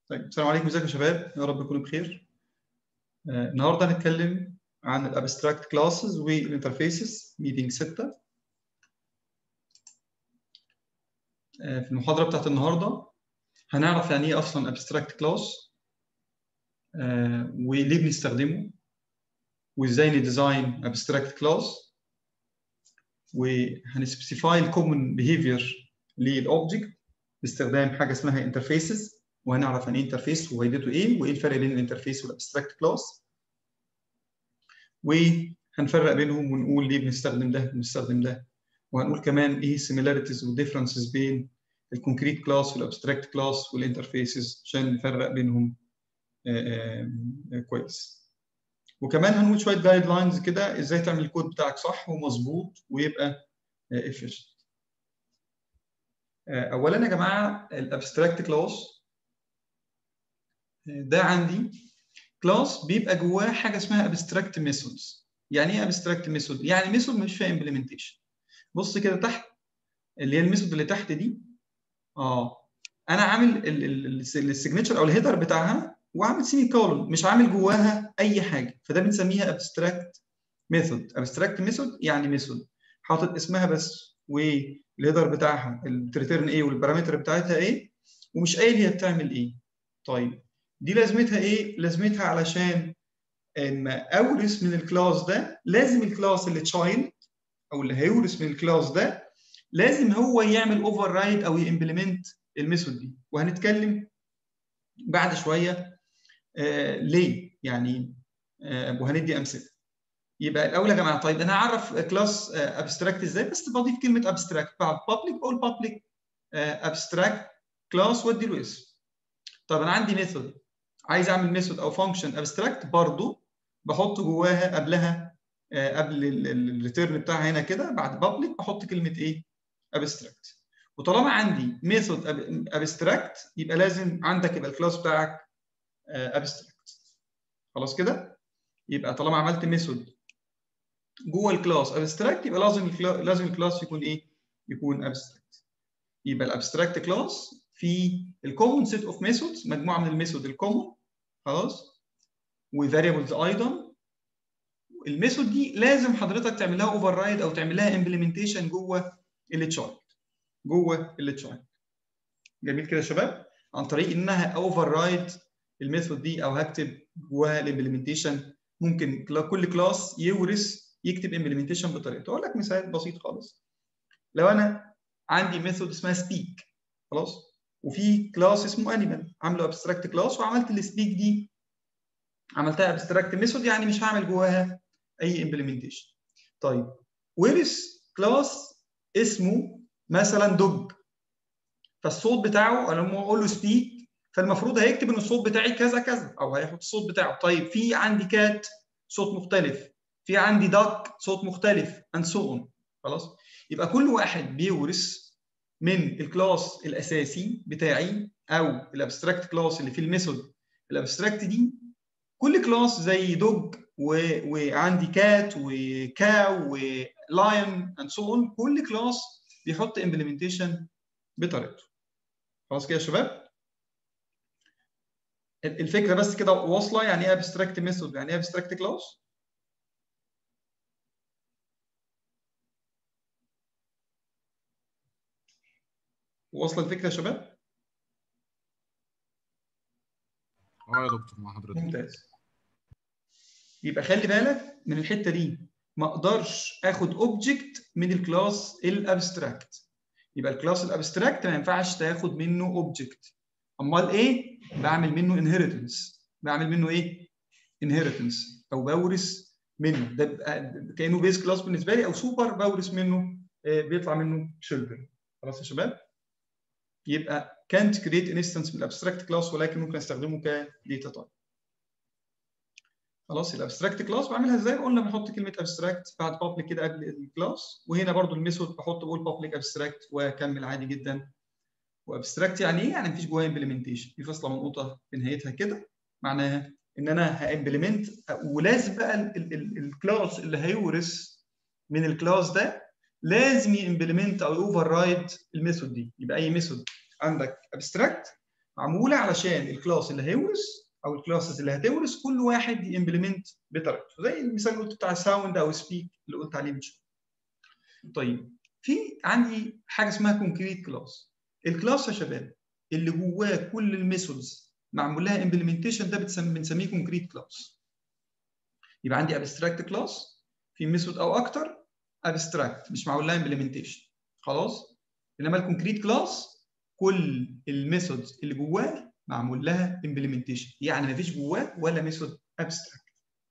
طيب السلام عليكم ازيكم يا شباب يا رب تكونوا بخير آه، النهارده هنتكلم عن الابستراكت كلاسز والانترفيسز ميتنج 6 آه، في المحاضره بتاعت النهارده هنعرف يعني ايه اصلا ابستراكت كلاس وليه بنستخدمه وازاي نديزاين ابستراكت كلاس وهنسبيسيفاي الكومن بيهيفير للاوبجكت باستخدام حاجه اسمها انترفيسز وهنعرف عن ايه انترفيس وفايدته ايه وايه الفرق بين الانترفيس والابستراكت كلاس وهنفرق بينهم ونقول ليه بنستخدم ده وبنستخدم ده وهنقول كمان ايه السيميلاريتيز والديفرنسز بين الكونكريت كلاس والابستراكت كلاس والانترفيسز عشان نفرق بينهم آآ آآ كويس وكمان هنقول شويه جايد لاينز كده ازاي تعمل الكود بتاعك صح ومظبوط ويبقى efficient اولا يا جماعه الابستراكت كلاس ده عندي كلاس بيبقى جواه حاجه اسمها ابستراكت ميثودز يعني ايه ابستراكت ميثود يعني ميثود مش فيها امبلمنتيشن بص كده تحت اللي هي الميثود اللي تحت دي اه انا عامل السيجنتشر او الهيدر بتاعها وعامل سيمي كولون مش عامل جواها اي حاجه فده بنسميها ابستراكت ميثود ابستراكت ميثود يعني ميثود حاطط اسمها بس والهيدر بتاعها الريتيرن ايه والبارامتر بتاعتها ايه ومش قايل هي بتعمل ايه طيب دي لازمتها ايه لازمتها علشان ان اورث من الكلاس ده لازم الكلاس اللي تشايلد او اللي هيورث من الكلاس ده لازم هو يعمل اوفر رايد او يمبلمنت الميثود دي وهنتكلم بعد شويه آه ليه يعني آه وهندي امثله يبقى الاول يا جماعه طيب انا هعرف كلاس ابستراكت ازاي بس بضيف كلمه ابستراكت بعد بابليك اقول بابليك ابستراكت كلاس وادي له اسم طب انا عندي ميثود عايز اعمل ميثود او فانكشن ابستراكت برضو بحط جواها قبلها آه قبل الريتيرن بتاعها هنا كده بعد بابليك بحط كلمه ايه ابستراكت وطالما عندي ميثود ابستراكت يبقى لازم عندك يبقى الكلاس بتاعك ابستراكت خلاص كده يبقى طالما عملت ميثود جوه الكلاس ابستراكت يبقى لازم الكلاس لازم الكلاس يكون ايه يكون ابستراكت يبقى الابستراكت كلاس في الكومن سيت اوف ميثودز مجموعه من الميثود الكومن خلاص وفاريبلز ايضا الميثود دي لازم حضرتك تعمل لها اوفر رايد او تعمل لها امبلمنتيشن جوه التشايلد جوه التشايلد جميل كده يا شباب عن طريق انها اوفر رايد الميثود دي او هكتب جواها الامبلمنتيشن ممكن كل كلاس يورث يكتب امبلمنتيشن بطريقته اقول لك مثال بسيط خالص لو انا عندي ميثود اسمها سبيك خلاص وفي كلاس اسمه انيمال عامله ابستراكت كلاس وعملت السبيك دي عملتها ابستراكت ميثود يعني مش هعمل جواها اي امبلمنتيشن طيب ورث كلاس اسمه مثلا دوج فالصوت بتاعه انا لما اقول له سبيك فالمفروض هيكتب ان الصوت بتاعي كذا كذا او هياخد الصوت بتاعه طيب في عندي كات صوت مختلف في عندي داك صوت مختلف and so on خلاص يبقى كل واحد بيورث من الكلاس الاساسي بتاعي او الابستراكت كلاس اللي فيه الميثود الابستراكت دي كل كلاس زي دوج و... وعندي كات وكاو ولاين اند سو اون كل كلاس بيحط امبلمنتيشن بطريقته خلاص كده يا شباب الفكره بس كده واصله يعني ايه ابستراكت ميثود يعني ايه ابستراكت كلاس واصله الفكره يا شباب اه يا دكتور مع حضرتك ممتاز يبقى خلي بالك من الحته دي ما اقدرش اخد اوبجكت من الكلاس الابستراكت يبقى الكلاس الابستراكت ما ينفعش تاخد منه اوبجكت امال ايه بعمل منه انهيرتنس بعمل منه ايه انهيرتنس او بورث منه ده كانه بيز كلاس بالنسبه لي او سوبر بورث منه بيطلع منه شيلدرن خلاص يا شباب يبقى can't create an instance من الابستراكت كلاس ولكن ممكن استخدمه كداتا تايب خلاص الابستراكت كلاس بعملها ازاي قلنا بنحط كلمه ابستراكت بعد بابليك كده قبل الكلاس وهنا برضو الميثود بحط بقول بابليك ابستراكت واكمل عادي جدا وابستراكت يعني ايه يعني مفيش جواها امبلمنتيشن في فاصله منقوطه في نهايتها كده معناها ان انا هامبلمنت ولازم بقى الكلاس اللي هيورث من الكلاس ده لازم يمبلمنت او اوفر رايد الميثود دي يبقى اي ميثود عندك ابستراكت معموله علشان الكلاس اللي هيورث او الكلاسز اللي هتورث كل واحد يمبلمنت بطريقته زي المثال اللي قلت بتاع ساوند او سبيك اللي قلت عليه من شويه. طيب في عندي حاجه اسمها كونكريت كلاس. الكلاس يا شباب اللي جواه كل الميثودز معمول لها امبلمنتيشن ده بنسميه كونكريت كلاس. يبقى عندي ابستراكت كلاس في ميثود او اكتر ابستراكت مش معمول لها امبلمنتيشن خلاص؟ انما الكونكريت كلاس كل الميثودز اللي جواه معمول لها امبلمنتيشن يعني ما فيش جواه ولا ميثود ابستراكت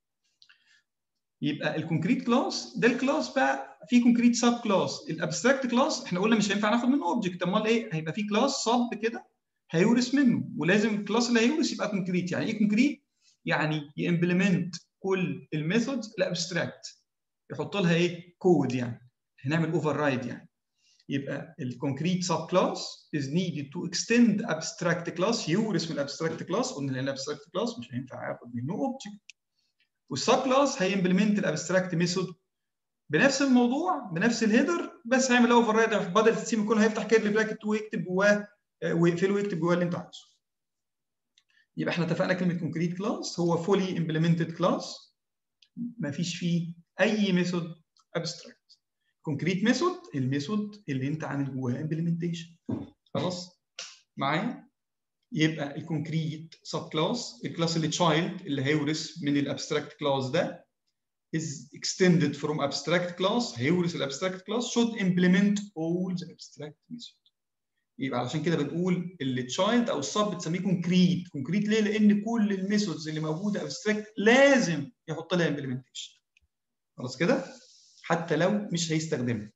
يبقى الكونكريت كلاس ده الكلاس بقى في كونكريت سب كلاس الابستراكت كلاس احنا قلنا مش هينفع ناخد منه اوبجكت امال ايه هيبقى في كلاس سب كده هيورث منه ولازم الكلاس اللي هيورث يبقى كونكريت يعني ايه كونكريت يعني يمبلمنت كل الميثودز الابستراكت يحط لها ايه كود يعني هنعمل اوفر رايد يعني يبقى الكونكريت سب كلاس is needed to extend abstract class يورث من الابستراكت كلاس قلنا ان الابستراكت كلاس مش هينفع ياخد منه اوبجكت والسب كلاس هيمبلمنت الابستراكت ميثود بنفس الموضوع بنفس الهيدر بس هيعمل اوفر رايد بدل السيمي كون هيفتح كيرلي براكت ويكتب جواه ويقفله ويكتب جواه اللي انت عايزه يبقى احنا اتفقنا كلمه كونكريت كلاس هو فولي امبلمنتد كلاس ما فيش فيه اي ميثود ابستراكت كونكريت ميثود الميثود اللي انت عامل جواها امبلمنتيشن خلاص معايا يبقى الكونكريت سب كلاس الكلاس اللي تشايلد اللي هيورث من الابستراكت كلاس ده is extended from abstract class هيورث الابستراكت كلاس should implement all the abstract method يبقى علشان كده بنقول اللي تشايلد او السب بتسميه كونكريت كونكريت ليه لان كل الميثودز اللي موجوده ابستراكت لازم يحط لها امبلمنتيشن خلاص كده حتى لو مش هيستخدمها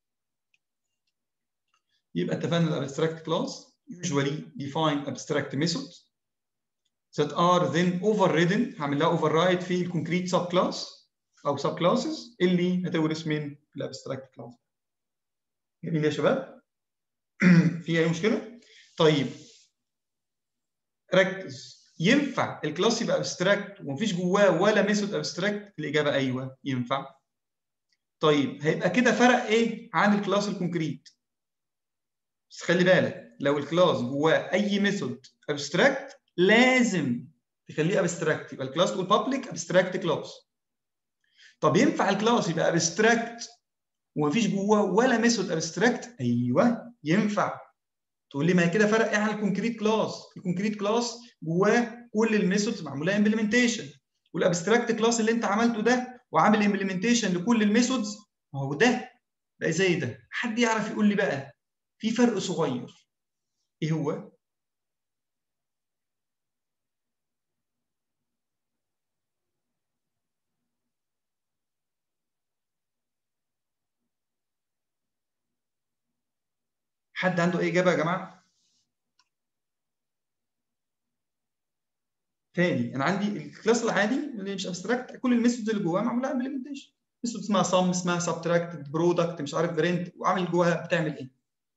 يبقى اتفقنا الابستراكت كلاس usually define abstract methods that are then overridden هعمل لها override في الكونكريت سب كلاس او سب كلاسز اللي هتورث من الابستراكت كلاس جميل يا شباب في اي مشكله طيب ركز ينفع الكلاس يبقى ابستراكت ومفيش جواه ولا ميثود ابستراكت الاجابه ايوه ينفع طيب هيبقى كده فرق ايه عن الكلاس الكونكريت بس خلي بالك لو الكلاس جواه اي ميثود ابستراكت لازم تخليه ابستراكت يبقى الكلاس تقول بابليك ابستراكت كلاس طب ينفع الكلاس يبقى ابستراكت ومفيش جواه ولا ميثود ابستراكت ايوه ينفع تقول لي ما هي كده فرق ايه عن الكونكريت كلاس الكونكريت كلاس جواه كل الميثودز معموله امبلمنتيشن والابستراكت كلاس اللي انت عملته ده وعامل امبلمنتيشن لكل الميثودز ما هو ده بقى زي ده حد يعرف يقول لي بقى في فرق صغير ايه هو حد عنده اي اجابه يا جماعه تاني انا عندي الكلاس العادي اللي مش ابستراكت كل الميثودز اللي جواه معموله امبلمنتيشن ميثود اسمها سم اسمها سبتراكت برودكت مش عارف برنت وعامل جواها بتعمل ايه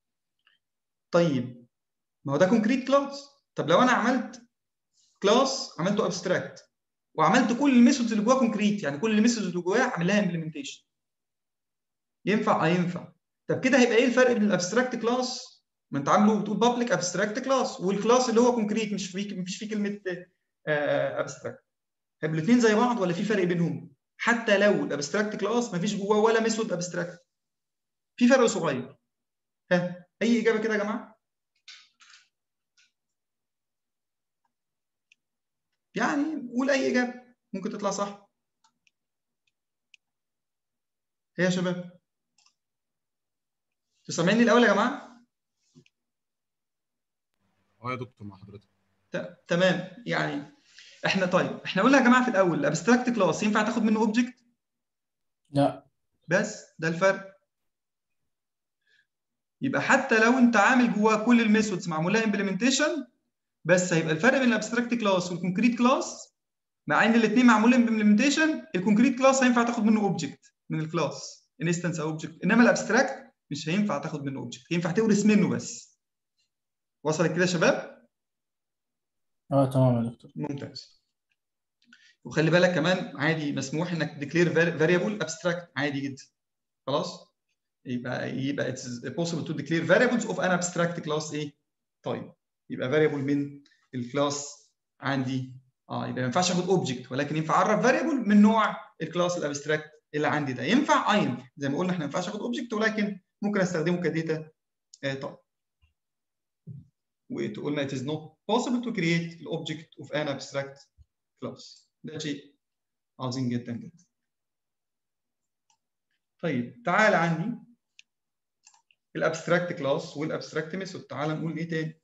طيب ما هو ده كونكريت كلاس طب لو انا عملت كلاس عملته ابستراكت وعملت كل الميثودز اللي جواه كونكريت يعني كل الميثودز اللي جواه عامل لها امبلمنتيشن ينفع اه ينفع طب كده هيبقى ايه الفرق بين الابستراكت كلاس ما انت عامله بتقول بابليك ابستراكت كلاس والكلاس اللي هو كونكريت مش فيه مفيش فيه كلمه ابستراكت هيبقوا الاثنين زي بعض ولا في فرق بينهم حتى لو الابستراكت كلاس مفيش جواه ولا ميثود ابستراكت في فرق صغير ها اي اجابه كده يا جماعه يعني قول اي اجابه ممكن تطلع صح ايه يا شباب سامعيني الاول يا جماعه اه يا دكتور مع حضرتك تمام يعني احنا طيب احنا قلنا يا جماعه في الاول الابستراكت كلاس ينفع تاخد منه اوبجكت لا بس ده الفرق يبقى حتى لو انت عامل جواه كل الميثودز معمول لها امبلمنتيشن بس هيبقى الفرق بين الابستراكت كلاس والكونكريت كلاس مع ان الاثنين معمولين امبلمنتيشن الكونكريت كلاس هينفع تاخد منه اوبجكت من الكلاس انستنس او اوبجكت انما الابستراكت مش هينفع تاخد منه اوبجكت ينفع تورث منه بس وصلت كده يا شباب اه تمام يا دكتور ممتاز وخلي بالك كمان عادي مسموح انك ديكلير فاريبل ابستراكت عادي جدا خلاص يبقى يبقى it's possible to declare variables of an abstract class ايه طيب يبقى فاريبل من الكلاس عندي اه يبقى ما ينفعش اخد اوبجكت ولكن ينفع اعرف فاريبل من نوع الكلاس الابستراكت اللي عندي ده ينفع اه ينفع زي ما قلنا احنا ما ينفعش اخد اوبجكت ولكن ممكن استخدمه كداتا آه طبعا وقلنا it is not possible to create the object of an abstract class ده شيء عظيم جدا جدا طيب تعال عندي الابستراكت كلاس والابستراكت ميثود تعال نقول ايه تاني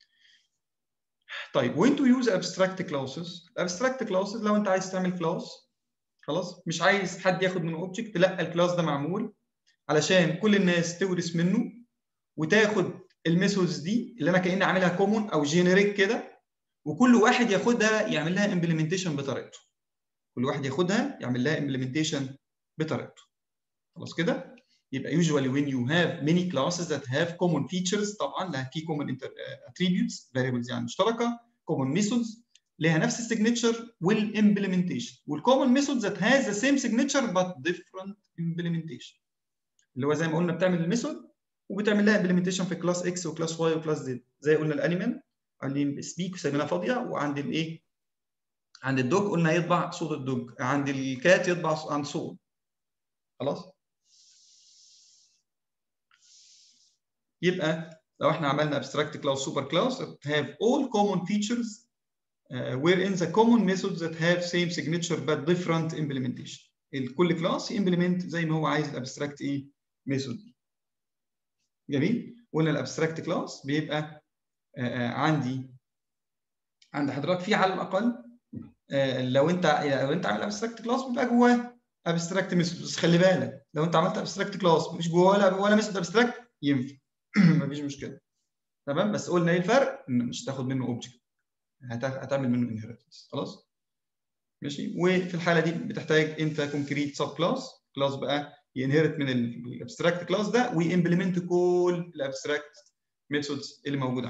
طيب when to use abstract classes abstract classes لو انت عايز تعمل كلاس خلاص مش عايز حد ياخد منه اوبجكت لا الكلاس ده معمول علشان كل الناس تورث منه وتاخد الميثودز دي اللي انا كاني عاملها كومون او جينيريك كده وكل واحد ياخدها يعمل لها امبلمنتيشن بطريقته كل واحد ياخدها يعمل لها امبلمنتيشن بطريقته خلاص كده يبقى usually when you have many classes that have common features طبعا لها في common attributes variables يعني مشتركه common methods لها نفس السيجنتشر والimplementation والcommon method that has the same signature but different implementation اللي هو زي ما قلنا بتعمل الميثود وبتعمل لها امبلمنتيشن في كلاس اكس وكلاس واي وكلاس زد زي قلنا الانيمال عاملين سبيك وسايبينها فاضيه وعند الايه عند الدوج قلنا يطبع صوت الدوج عند الكات يطبع عند صوت خلاص يبقى لو احنا عملنا abstract class super class that have all common features uh, wherein the common methods that have same signature but different implementation كل كلاس يمبلمنت زي ما هو عايز الابستراكت ايه ميثود جميل قلنا الابستراكت كلاس بيبقى آه عندي عند حضرتك في على الاقل آه لو انت لو انت عامل ابستراكت كلاس بيبقى جواه ابستراكت ميثود بس خلي بالك لو انت عملت ابستراكت كلاس مش جواه ولا ولا ميثود ابستراكت ينفع مفيش مشكله تمام بس قلنا ايه الفرق؟ ان مش هتاخد منه اوبجكت هتعمل منه انهيرتنس خلاص ماشي وفي الحاله دي بتحتاج انت كونكريت سب كلاس كلاس بقى ينهرت من الابستراكت كلاس ده ويمبلمنت كل الابستراكت ميثودز اللي موجوده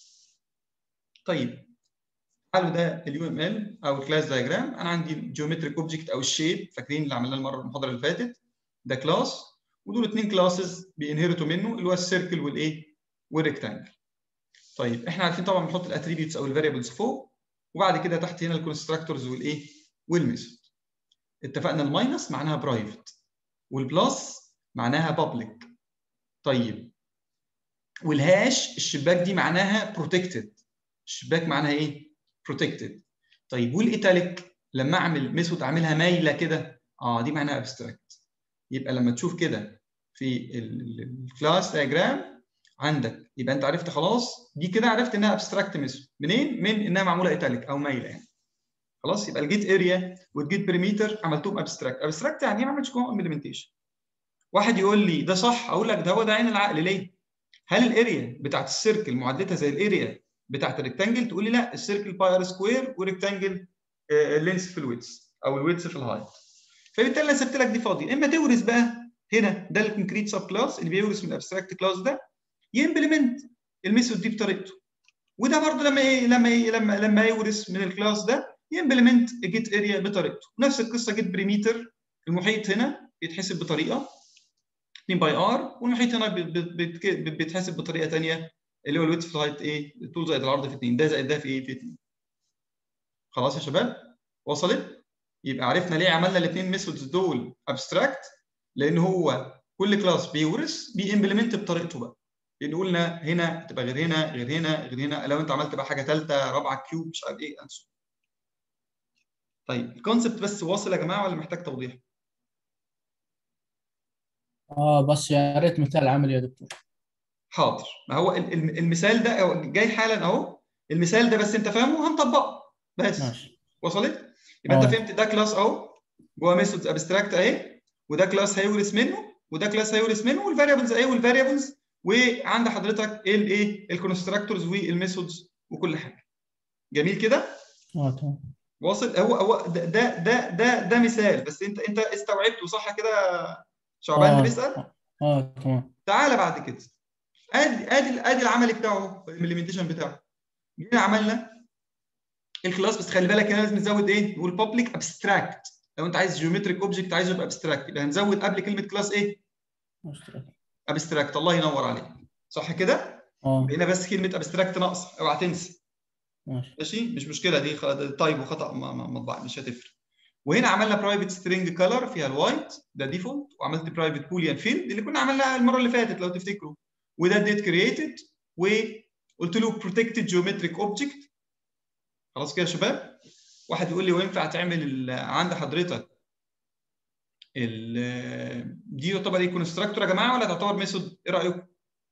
طيب تعالوا ده اليو ام ال او الكلاس دايجرام انا عندي الجيومتريك اوبجكت او الشيب فاكرين اللي عملناه المره المحاضره اللي فاتت ده كلاس ودول اثنين كلاسز بينهرتوا منه اللي هو السيركل والايه والريكتانجل طيب احنا عارفين طبعا بنحط الاتريبيوتس او الفاريبلز فوق وبعد كده تحت هنا الكونستراكتورز والايه والميثود اتفقنا الماينس معناها برايفت والبلس معناها بابليك طيب والهاش الشباك دي معناها بروتكتد الشباك معناها ايه بروتكتد طيب والايتاليك لما اعمل ميثود اعملها مايله كده اه دي معناها ابستراكت يبقى لما تشوف كده في الكلاس دايجرام عندك يبقى انت عرفت خلاص دي كده عرفت انها ابستراكت ميثود منين من انها معموله ايتاليك او مايله يعني خلاص يبقى الجيت اريا والجيت بريميتر عملتهم ابستراكت ابستراكت يعني ايه ما عملتش جوه امبلمنتيشن واحد يقول لي ده صح اقول لك ده هو ده عين العقل ليه هل الاريا بتاعت السيركل معادلتها زي الاريا بتاعت الريكتانجل تقول لي لا السيركل باي ار سكوير والريكتانجل اللينس في الويدث او الويدث في الهايت فبالتالي انا سبت لك دي فاضيه اما تورث بقى هنا ده الكونكريت سب كلاس اللي بيورث من الابستراكت كلاس ده يمبلمنت الميثود دي بطريقته وده برضه لما ايه لما ايه لما لما يورث من الكلاس ده يمبلمنت جيت اريا بطريقته نفس القصه جيت بريميتر المحيط هنا بيتحسب بطريقه 2 باي ار والمحيط هنا بيتحسب بطريقه ثانيه اللي هو الويدث في الهايت ايه 2 زائد العرض في 2 ده زائد ده في ايه في 2 خلاص يا شباب وصلت يبقى عرفنا ليه عملنا الاثنين ميثودز دول ابستراكت لان هو كل كلاس بيورث بيمبلمنت بطريقته بقى لان قلنا هنا تبقى غير هنا غير هنا غير هنا لو انت عملت بقى حاجه ثالثه رابعه كيوب مش عارف ايه انسو طيب الكونسبت بس واصل يا جماعه ولا محتاج توضيح؟ اه بس يا ريت مثال عملي يا دكتور حاضر ما هو المثال ده جاي حالا اهو المثال ده بس انت فاهمه هنطبقه بس ماشي وصلت؟ يبقى انت آه. فهمت ده كلاس اهو جوه ميثودز ابستراكت اهي وده كلاس هيورث منه وده كلاس هيورث منه والفاريبلز اهي والفاريبلز وعند حضرتك الايه الكونستراكتورز والميثودز وكل حاجه جميل كده اه تمام واصل هو هو ده ده ده ده, ده مثال بس انت انت استوعبته صح كده شعبان اللي آه. بيسال اه تمام تعالى بعد كده ادي ادي ادي العمل بتاعه الامبلمنتيشن بتاعه جينا عملنا الكلاس بس خلي بالك هنا لازم نزود ايه نقول بابليك ابستراكت لو انت عايز جيومتريك اوبجكت عايزه يبقى ابستراكت يبقى هنزود قبل كلمه كلاس ايه مشترك. ابستراكت الله ينور عليك صح كده اه هنا بس كلمه ابستراكت ناقصه اوعى تنسى ماشي ماشي مش مشكله دي خ- ده تايب وخطا ما- ما- مطبعي مش هتفرق وهنا عملنا برايفت سترينج كلر فيها الوايت ده ديفولت وعملت برايفت بوليان فيلد اللي كنا عملناها المره اللي فاتت لو تفتكروا وده ديت كرييتد وقلت له بروتكتد جيومتريك اوبجكت خلاص كده يا شباب واحد يقول لي وينفع تعمل ال- عند حضرتك ال- دي تعتبر ايه كونستراكتور يا جماعه ولا تعتبر ميثود ايه رايكم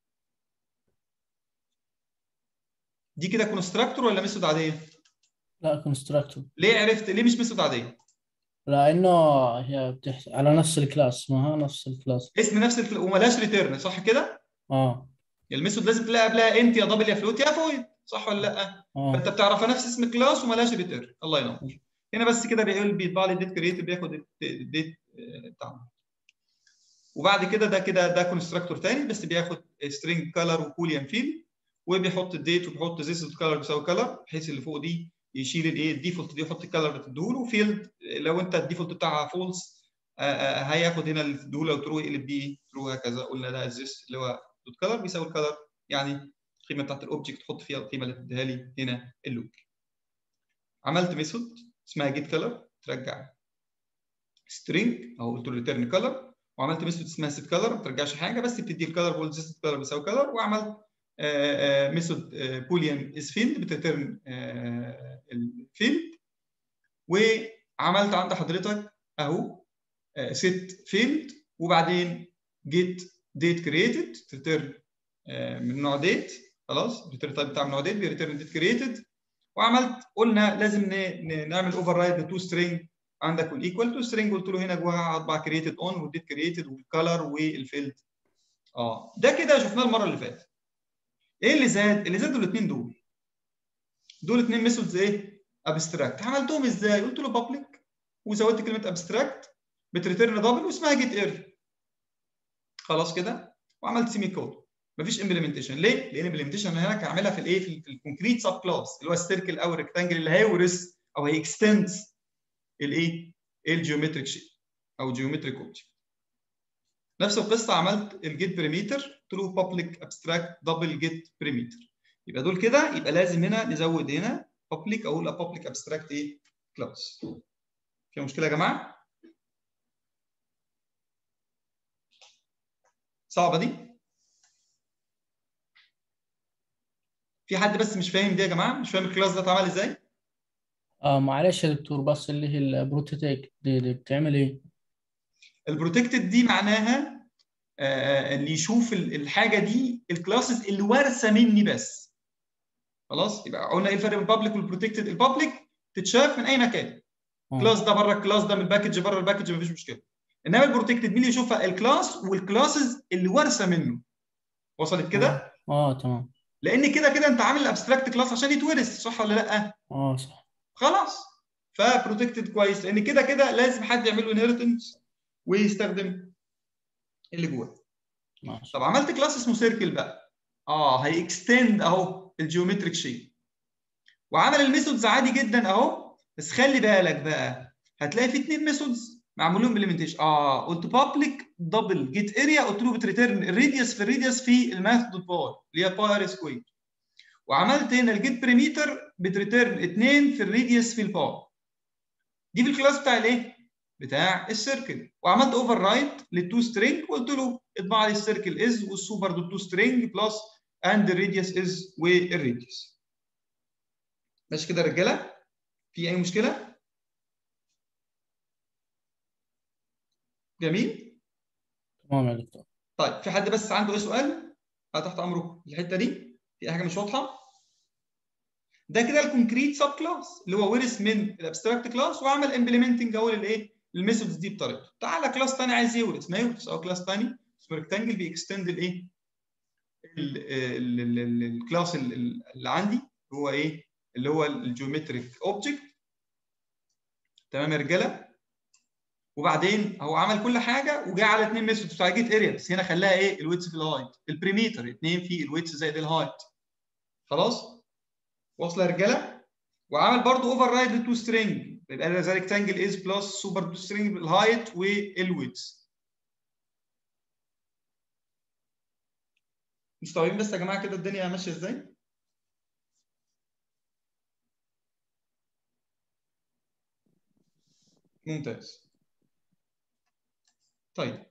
دي كده كونستراكتور ولا ميثود عاديه لا كونستراكتور ليه عرفت ليه مش ميثود عاديه لانه هي بتحت... على نفس الكلاس اسمها نفس الكلاس اسم نفس الكل... وملاش ريتيرن صح كده اه الميثود لازم تلاقي قبلها انت يا دبل يا فلوت يا فويد صح ولا لا فانت اه بتعرفها نفس اسم الكلاس وملاش ريتيرن الله ينور هنا بس كده بيقول بيطبع لي الديت كريتيف بياخد الديت بتاعنا وبعد كده ده كده ده كونستراكتور تاني بس بياخد سترينج كلر وبوليان فيل وبيحط الديت وبيحط ذيس كلر بيساوي كلر بحيث اللي فوق دي يشيل الايه الديفولت دي يحط الكلر اللي تديهوله وفيلد لو انت الديفولت بتاعها فولس هياخد هنا اللي تديهوله لو ترو يقلب بيه ترو هكذا قلنا ده ذيس اللي هو دوت كلر بيساوي الكلر يعني القيمه بتاعت الاوبجكت تحط فيها القيمه اللي تديها لي هنا اللوب عملت ميثود اسمها جيت كلر ترجع سترينج او قلت له ريتيرن كلر وعملت ميثود اسمها سيت كلر ما بترجعش حاجه بس بتدي الكلر بقول سيت كلر بيساوي كلر وعملت ميثود بوليان از فيلد بتريتيرن الفيلد وعملت عند حضرتك اهو سيت فيلد وبعدين جيت ديت كريتد تريتيرن من نوع ديت خلاص الريتيرن تايب بتاع من نوع ديت بيريتيرن ديت كريتد وعملت قلنا لازم نعمل اوفر رايد لتو سترينج عندك والايكوال تو سترينج قلت له هنا جواها هطبع كريتد اون والديت كريتد والكلر والفيلد اه ده كده شفناه المره اللي فاتت ايه اللي زاد؟ اللي زاد الاثنين دول دول اثنين ميثودز ايه؟ ابستراكت عملتهم ازاي؟ قلت له بابليك وزودت كلمه ابستراكت بتريتيرن دبل واسمها جيت اير خلاص كده وعملت سيمي كود مفيش امبلمنتيشن ليه؟ لان الامبلمنتيشن هناك هعملها في الايه؟ في, في الكونكريت سب كلاس اللي هو السيركل او الريكتانجل اللي هيورث او هيكستندز الايه؟ الجيومتريك شيب او جيومتريك اوبجكت نفس القصه عملت الجيت بريميتر قلت له بابليك ابستراكت دبل جيت بريميتر يبقى دول كده يبقى لازم هنا نزود هنا بابليك اقول بابليك ابستراكت ايه كلاس في مشكله يا جماعه صعبه دي في حد بس مش فاهم دي يا جماعه مش فاهم الكلاس ده اتعمل ازاي اه معلش يا دكتور بس اللي هي البروتوتيك دي, دي بتعمل ايه؟ البروتكتد دي معناها آه اللي يشوف الحاجه دي الكلاسز اللي وارثه مني بس خلاص يبقى قلنا ايه الفرق بين البابليك والبروتكتد البابليك تتشاف من اي مكان الكلاس ده بره الكلاس ده من الباكج بره الباكج مفيش مشكله انما البروتكتد مين اللي يشوفها الكلاس والكلاسز اللي وارثه منه وصلت كده اه, آه تمام لان كده كده انت عامل الابستراكت كلاس عشان يتورث صح ولا لا اه صح خلاص فبروتكتد كويس لان كده كده لازم حد يعمل له انهيرتنس ويستخدم اللي جواه ماشي طب عملت كلاس اسمه سيركل بقى اه هيكستند اهو الجيومتريك شيب وعمل الميثودز عادي جدا اهو بس خلي بالك بقى هتلاقي في اثنين ميثودز معمول لهم امبلمنتيشن اه قلت بابليك دبل جيت اريا قلت له بتريتيرن الريديوس في الريديوس في الماث دوت باي اللي هي باي ار سكوير وعملت هنا الجيت بريميتر بتريتيرن 2 في الريديوس في الباور دي في الكلاس بتاع الايه؟ بتاع السيركل وعملت اوفر رايت للتو سترينج وقلت له اطبع لي السيركل از والسوبر دوت تو سترينج بلس اند الريديوس از والريديوس ماشي كده يا رجاله؟ في اي مشكله؟ جميل؟ تمام يا دكتور طيب في حد بس عنده اي سؤال؟ أنا تحت امره الحته دي في اي حاجه مش واضحه؟ ده كده الكونكريت سب كلاس اللي هو ورث من الابستراكت كلاس وعمل امبلمنتنج اهو للايه؟ الميثودز دي بطريقته. تعالى كلاس ثاني عايز يورث ما يورث او كلاس ثاني اسمه ريكتانجل بيكستند الايه؟ الكلاس اللي عندي هو ايه؟ اللي هو الجيومتريك اوبجكت تمام يا رجاله؟ وبعدين هو عمل كل حاجه وجا على اثنين ميثودز بتاع جيت اريا بس هنا خلاها ايه؟ الويتس في الهايت البريميتر اثنين في الويتس زائد الهايت خلاص؟ واصله يا رجاله وعمل برضو اوفر رايد للتو سترينج يبقى ده ريكتانجل از بلس سوبر تو سترينج بالهايت والويدز مستوعبين بس يا جماعه كده الدنيا ماشيه ازاي ممتاز طيب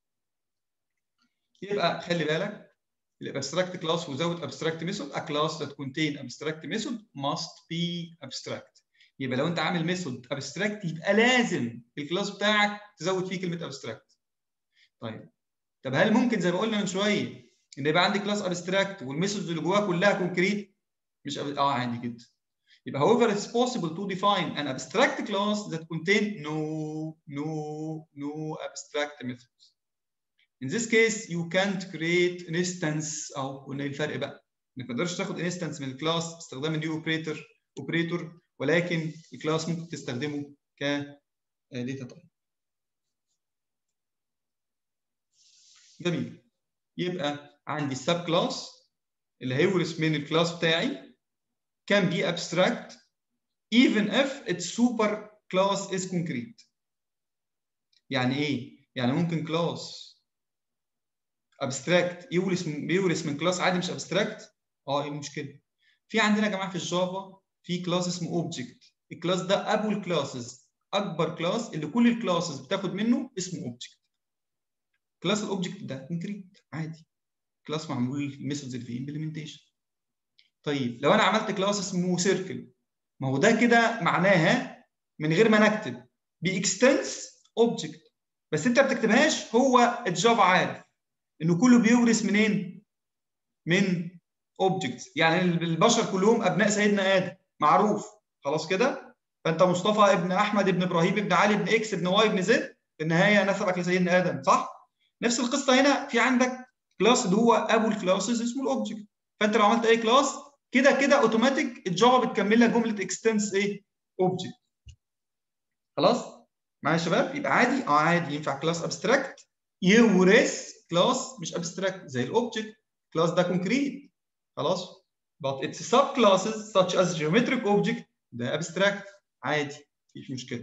يبقى خلي بالك الابستراكت كلاس without abstract method a class that contain abstract method must be abstract يبقى لو انت عامل ميثود abstract يبقى لازم الكلاس بتاعك تزود فيه كلمه abstract طيب طب هل ممكن زي ما قلنا من شويه ان يبقى عندي كلاس abstract والميثودز اللي جواها كلها كونكريت مش أب... اه عادي جدا يبقى however it's possible to define an abstract class that contain no no no abstract methods in this case you can't create an instance او قلنا الفرق بقى انك ما تقدرش تاخد instance من الكلاس باستخدام النيو اوبريتور اوبريتور ولكن الكلاس ممكن تستخدمه ك داتا تايب جميل يبقى عندي السب كلاس اللي هيورث من الكلاس بتاعي can be abstract even if its super class is concrete يعني ايه يعني ممكن كلاس abstract يورث من بيورث من كلاس عادي مش abstract اه ايه المشكله في عندنا يا جماعه في الجافا في كلاس اسمه اوبجكت الكلاس ده ابو الكلاسز اكبر كلاس اللي كل الكلاسز بتاخد منه اسمه اوبجكت كلاس الاوبجكت ده كونكريت عادي كلاس معمول الميثودز اللي فيه امبلمنتيشن طيب لو انا عملت كلاس اسمه سيركل ما هو ده كده معناها من غير ما نكتب بيكستنس اوبجكت بس انت ما بتكتبهاش هو الجافا عارف انه كله بيورث منين؟ من اوبجكتس يعني البشر كلهم ابناء سيدنا ادم معروف خلاص كده فانت مصطفى ابن احمد ابن ابراهيم ابن علي ابن اكس ابن واي ابن زد في النهايه نسبك لسيدنا ادم صح؟ نفس القصه هنا في عندك كلاس اللي هو ابو الكلاسز اسمه الاوبجكت فانت لو عملت اي كلاس كده كده اوتوماتيك الجافا بتكمل لك جمله اكستنس ايه؟ اوبجكت خلاص؟ معايا يا شباب؟ يبقى عادي اه عادي ينفع كلاس ابستراكت يورث كلاس مش ابستراكت زي الاوبجكت كلاس ده كونكريت خلاص but its subclasses such as geometric object ده abstract عادي مفيش مشكله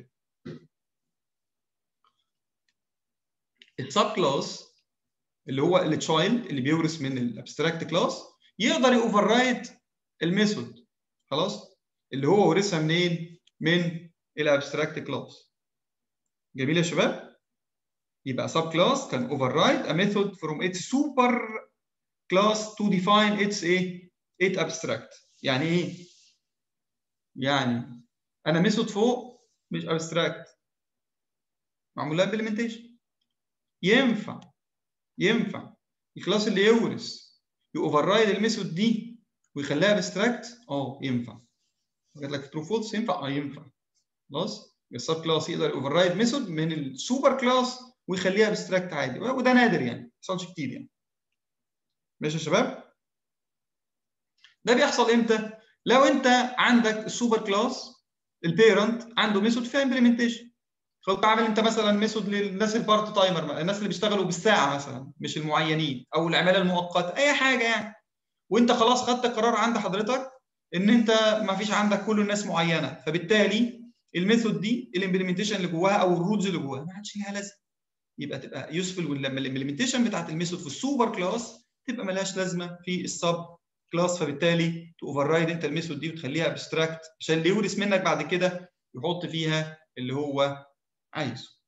السب كلاس اللي هو التشايلد اللي بيورث من الابستراكت كلاس يقدر يوفر رايت الميثود خلاص اللي هو ورثها منين؟ من الابستراكت كلاس جميل يا شباب؟ يبقى sub class can override a method from its super class to define its ايه؟ its abstract يعني ايه؟ يعني انا ميثود فوق مش abstract معمول لها implementation ينفع ينفع الكلاس اللي يورث يوفررايد الميثود دي ويخليها ابستراكت اه ينفع جات لك ترو فولس ينفع اه ينفع خلاص السب كلاس يقدر يوفررايد ميثود من السوبر كلاس ويخليها ابستراكت عادي وده نادر يعني ما بيحصلش كتير يعني ماشي يا شباب ده بيحصل امتى لو انت عندك السوبر كلاس البيرنت عنده ميثود فيها امبلمنتيشن خد عامل انت مثلا ميثود للناس البارت تايمر الناس اللي بيشتغلوا بالساعه مثلا مش المعينين او العماله المؤقته اي حاجه يعني وانت خلاص خدت قرار عند حضرتك ان انت ما فيش عندك كل الناس معينه فبالتالي الميثود دي الامبلمنتيشن اللي جواها او الرولز اللي جواها ما عادش ليها لازمه يبقى تبقى يوسفل لما الامبلمنتيشن بتاعت الميثود في السوبر كلاس تبقى ملهاش لازمه في السب كلاس فبالتالي تاوفر رايد انت الميثود دي وتخليها ابستراكت عشان اللي يورث منك بعد كده يحط فيها اللي هو عايزه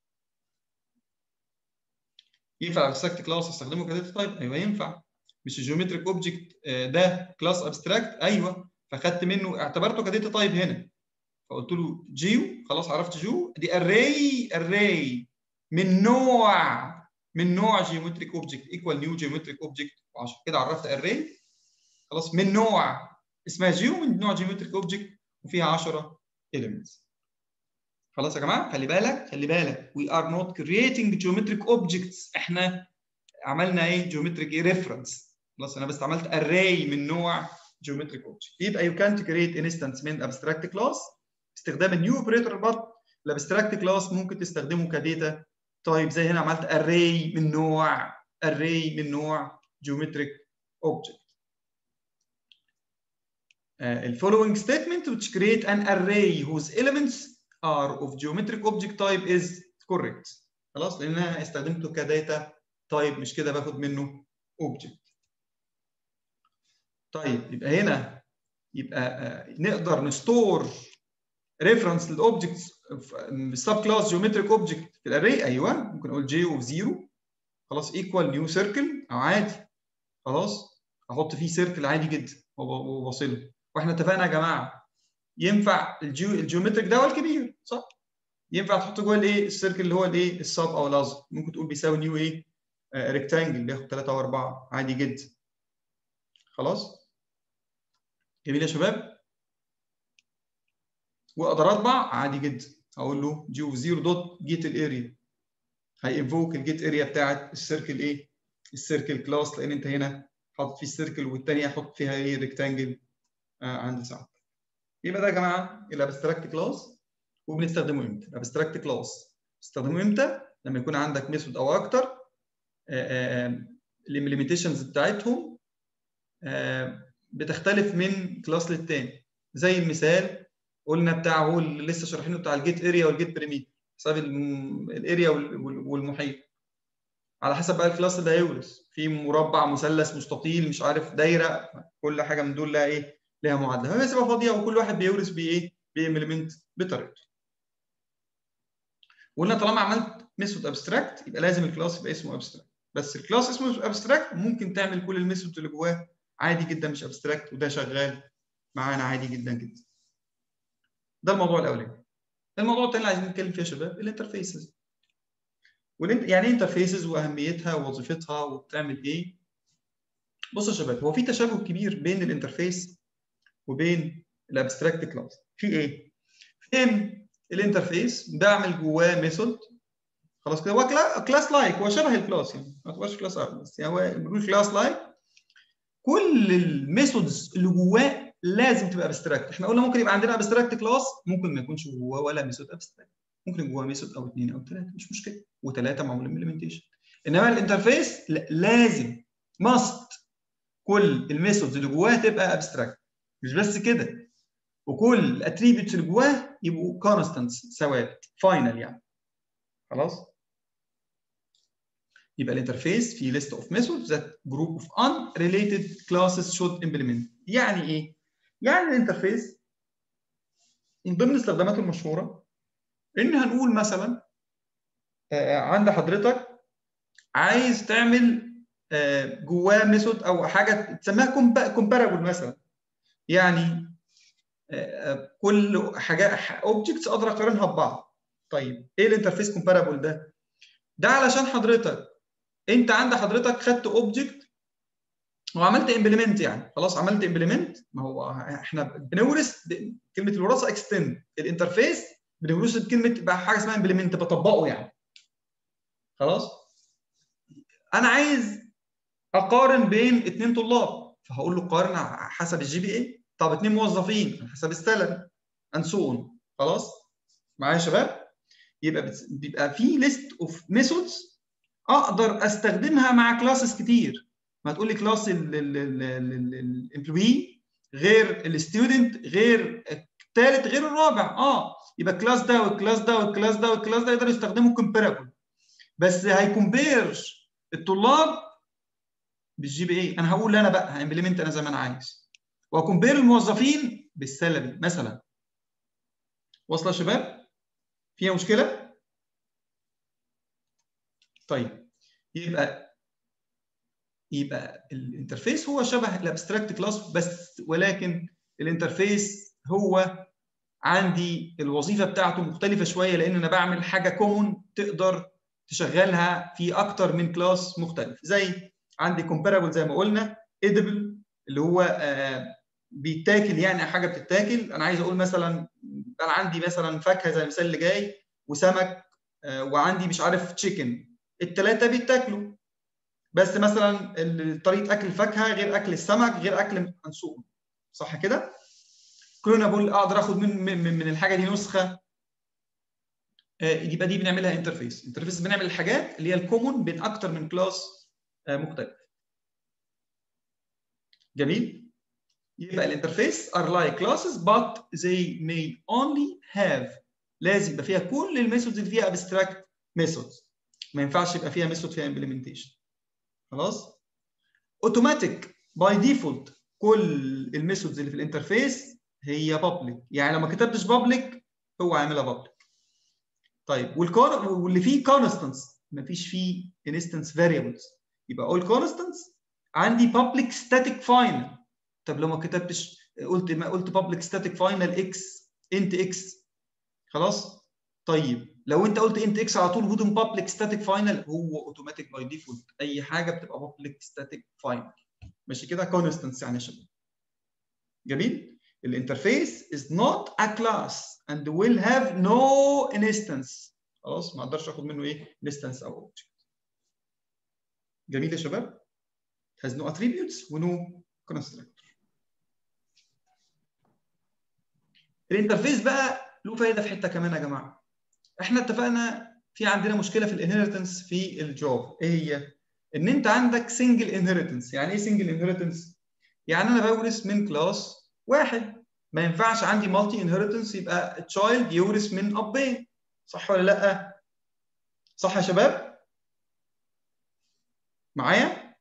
ينفع ابستراكت كلاس استخدمه كداتا تايب ايوه ينفع مش الجيومتريك اوبجكت ده كلاس ابستراكت ايوه فخدت منه اعتبرته كداتا تايب هنا فقلت له جيو خلاص عرفت جيو دي اري اري من نوع من نوع جيومتريك اوبجكت ايكوال نيو جيومتريك اوبجكت وعشان كده عرفت اري خلاص من نوع اسمها جيو من نوع جيومتريك اوبجكت وفيها 10 elements خلاص يا جماعه خلي بالك خلي بالك we are not creating geometric objects احنا عملنا ايه geometric ايه reference خلاص انا بس عملت array من نوع geometric object يبقى you can't create an instance من abstract class استخدام النيو اوبريتور برضه الابستراكت كلاس ممكن تستخدمه كداتا طيب زي هنا عملت array من نوع array من نوع geometric object uh, the following statement which create an array whose elements are of geometric object type is correct خلاص لان انا استخدمته كداتا تايب مش كده باخد منه object طيب يبقى هنا يبقى آه، نقدر نستور ريفرنس للاوبجكتس سب كلاس جيومتريك اوبجكت في الاري ايوه ممكن اقول جي اوف زيرو خلاص ايكوال نيو سيركل او عادي خلاص احط فيه سيركل عادي جدا وواصله واحنا اتفقنا يا جماعه ينفع الجيو الجيومتريك ده هو الكبير صح ينفع تحط جوه الايه السيركل اللي هو الايه السب او الاصغر ممكن تقول بيساوي نيو ايه ريكتانجل بياخد 3 او 4 عادي جدا خلاص جميل يا شباب واقدر اطبع عادي جدا اقول له جي اوف زيرو دوت جيت الاريا هينفوك الجيت اريا بتاعت السيركل ايه السيركل كلاس لان انت هنا حاطط فيه السيركل والثانيه حاطط فيها ايه ريكتانجل آه عند ساعتك يبقى ده يا جماعه الابستراكت كلاس وبنستخدمه امتى الابستراكت كلاس بتستخدمه امتى لما يكون عندك ميثود او اكتر الامبلمنتيشنز بتاعتهم آه، بتختلف من كلاس للتاني زي المثال قلنا بتاع هو اللي لسه شارحينه بتاع الجيت اريا والجيت بريميتر حساب الاريا والمحيط على حسب بقى الكلاس اللي هيورث في مربع مثلث مستطيل مش عارف دايره كل حاجه من دول لها ايه لها معادله فهي بتبقى فاضيه وكل واحد بيورث بايه بامبلمنت بطريقته وقلنا طالما عملت ميثود ابستراكت يبقى لازم الكلاس يبقى اسمه ابستراكت بس الكلاس اسمه ابستراكت ممكن تعمل كل الميثود اللي جواه عادي جدا مش ابستراكت وده شغال معانا عادي جدا جدا ده الموضوع الاولاني الموضوع الثاني اللي عايزين نتكلم فيه يا شباب الانترفيسز والانت يعني ايه انترفيسز واهميتها ووظيفتها وبتعمل ايه بصوا يا شباب هو في تشابه كبير بين الانترفيس وبين الابستراكت كلاس في ايه فين الانترفيس بعمل جواه ميثود خلاص كده هو كلاس لايك هو شبه الكلاس يعني ما تبقاش كلاس بس يعني هو بنقول كلاس لايك كل الميثودز اللي جواه لازم تبقى ابستراكت احنا قلنا ممكن يبقى عندنا ابستراكت كلاس ممكن ما يكونش جواه ولا ميثود ابستراكت ممكن جواه ميثود او اثنين او ثلاثه مش مشكله وثلاثه معمولين امبلمنتيشن انما الانترفيس لازم ماست كل الميثودز اللي جواه تبقى ابستراكت مش بس كده وكل الاتريبيوتس اللي جواه يبقوا كونستانتس ثوابت فاينل يعني خلاص يبقى الانترفيس في list of methods that group of unrelated classes should implement يعني ايه يعني الانترفيس من ضمن استخداماته المشهوره ان هنقول مثلا عند حضرتك عايز تعمل جواه ميثود او حاجه تسميها كومبارابل مثلا يعني كل حاجه اوبجكتس اقدر اقارنها ببعض طيب ايه الانترفيس كومبارابل ده ده علشان حضرتك انت عند حضرتك خدت اوبجكت وعملت امبلمنت يعني خلاص عملت امبلمنت ما هو احنا بنورث كلمه الوراثه اكستند الانترفيس بنورث كلمه بقى حاجه اسمها امبلمنت بطبقه يعني خلاص انا عايز اقارن بين اثنين طلاب فهقول له قارن حسب الجي بي اي طب اثنين موظفين حسب السالري اند سو اون خلاص معايا يا شباب يبقى بيبقى في ليست اوف ميثودز اقدر استخدمها مع كلاسز كتير ما تقول لي كلاس الامبلوي غير الستودنت غير الثالث غير الرابع اه يبقى الكلاس ده والكلاس ده والكلاس ده والكلاس ده يقدروا يستخدموا كومبيرابل بس هيكمبير الطلاب بالجي بي اي انا هقول انا بقى هامبلمنت انا زي ما انا عايز واكمبير الموظفين بالسالري مثلا واصله يا شباب فيها مشكله طيب يبقى يبقى الانترفيس هو شبه الابستراكت كلاس بس ولكن الانترفيس هو عندي الوظيفه بتاعته مختلفه شويه لان انا بعمل حاجه كومون تقدر تشغلها في اكتر من كلاس مختلف زي عندي كومبارابل زي ما قلنا ادبل اللي هو آه بيتاكل يعني حاجه بتتاكل انا عايز اقول مثلا انا عندي مثلا فاكهه زي المثال اللي جاي وسمك آه وعندي مش عارف تشيكن الثلاثه بيتاكلوا بس مثلا طريقه اكل الفاكهه غير اكل السمك غير اكل منسوق صح كده كلونابل اقدر اخد من من, من الحاجه دي نسخه يبقى دي بنعملها انترفيس انترفيس بنعمل الحاجات اللي هي الكومون بين اكتر من كلاس مختلف جميل يبقى الانترفيس are like classes but they may only have لازم يبقى فيها كل الميثودز اللي فيها abstract methods ما ينفعش يبقى فيها ميثود فيها implementation خلاص اوتوماتيك باي ديفولت كل الميثودز اللي في الانترفيس هي بابليك يعني لو ما كتبتش بابليك هو هيعملها بابليك طيب والكون واللي فيه كونستانس ما فيش فيه انستنس فاريبلز يبقى all constants عندي public static final طب لو ما كتبتش قلت ما قلت public static final x int x خلاص طيب لو انت قلت int x على طول بدون public static final هو اوتوماتيك باي ديفولت اي حاجه بتبقى public static final ماشي كده constants يعني يا شباب جميل الانترفيس is not a class and will have no instance خلاص ما اقدرش اخد منه ايه instance او object جميل يا شباب has no attributes و no constructor الانترفيس بقى له فايده في حته كمان يا جماعه احنا اتفقنا في عندنا مشكله في الانهيرتنس في الجافا ايه هي ان انت عندك سنجل انهيرتنس يعني ايه سنجل انهيرتنس يعني انا بورث من كلاس واحد ما ينفعش عندي مالتي انهيرتنس يبقى تشايلد يورث من ابين صح ولا لا صح يا شباب معايا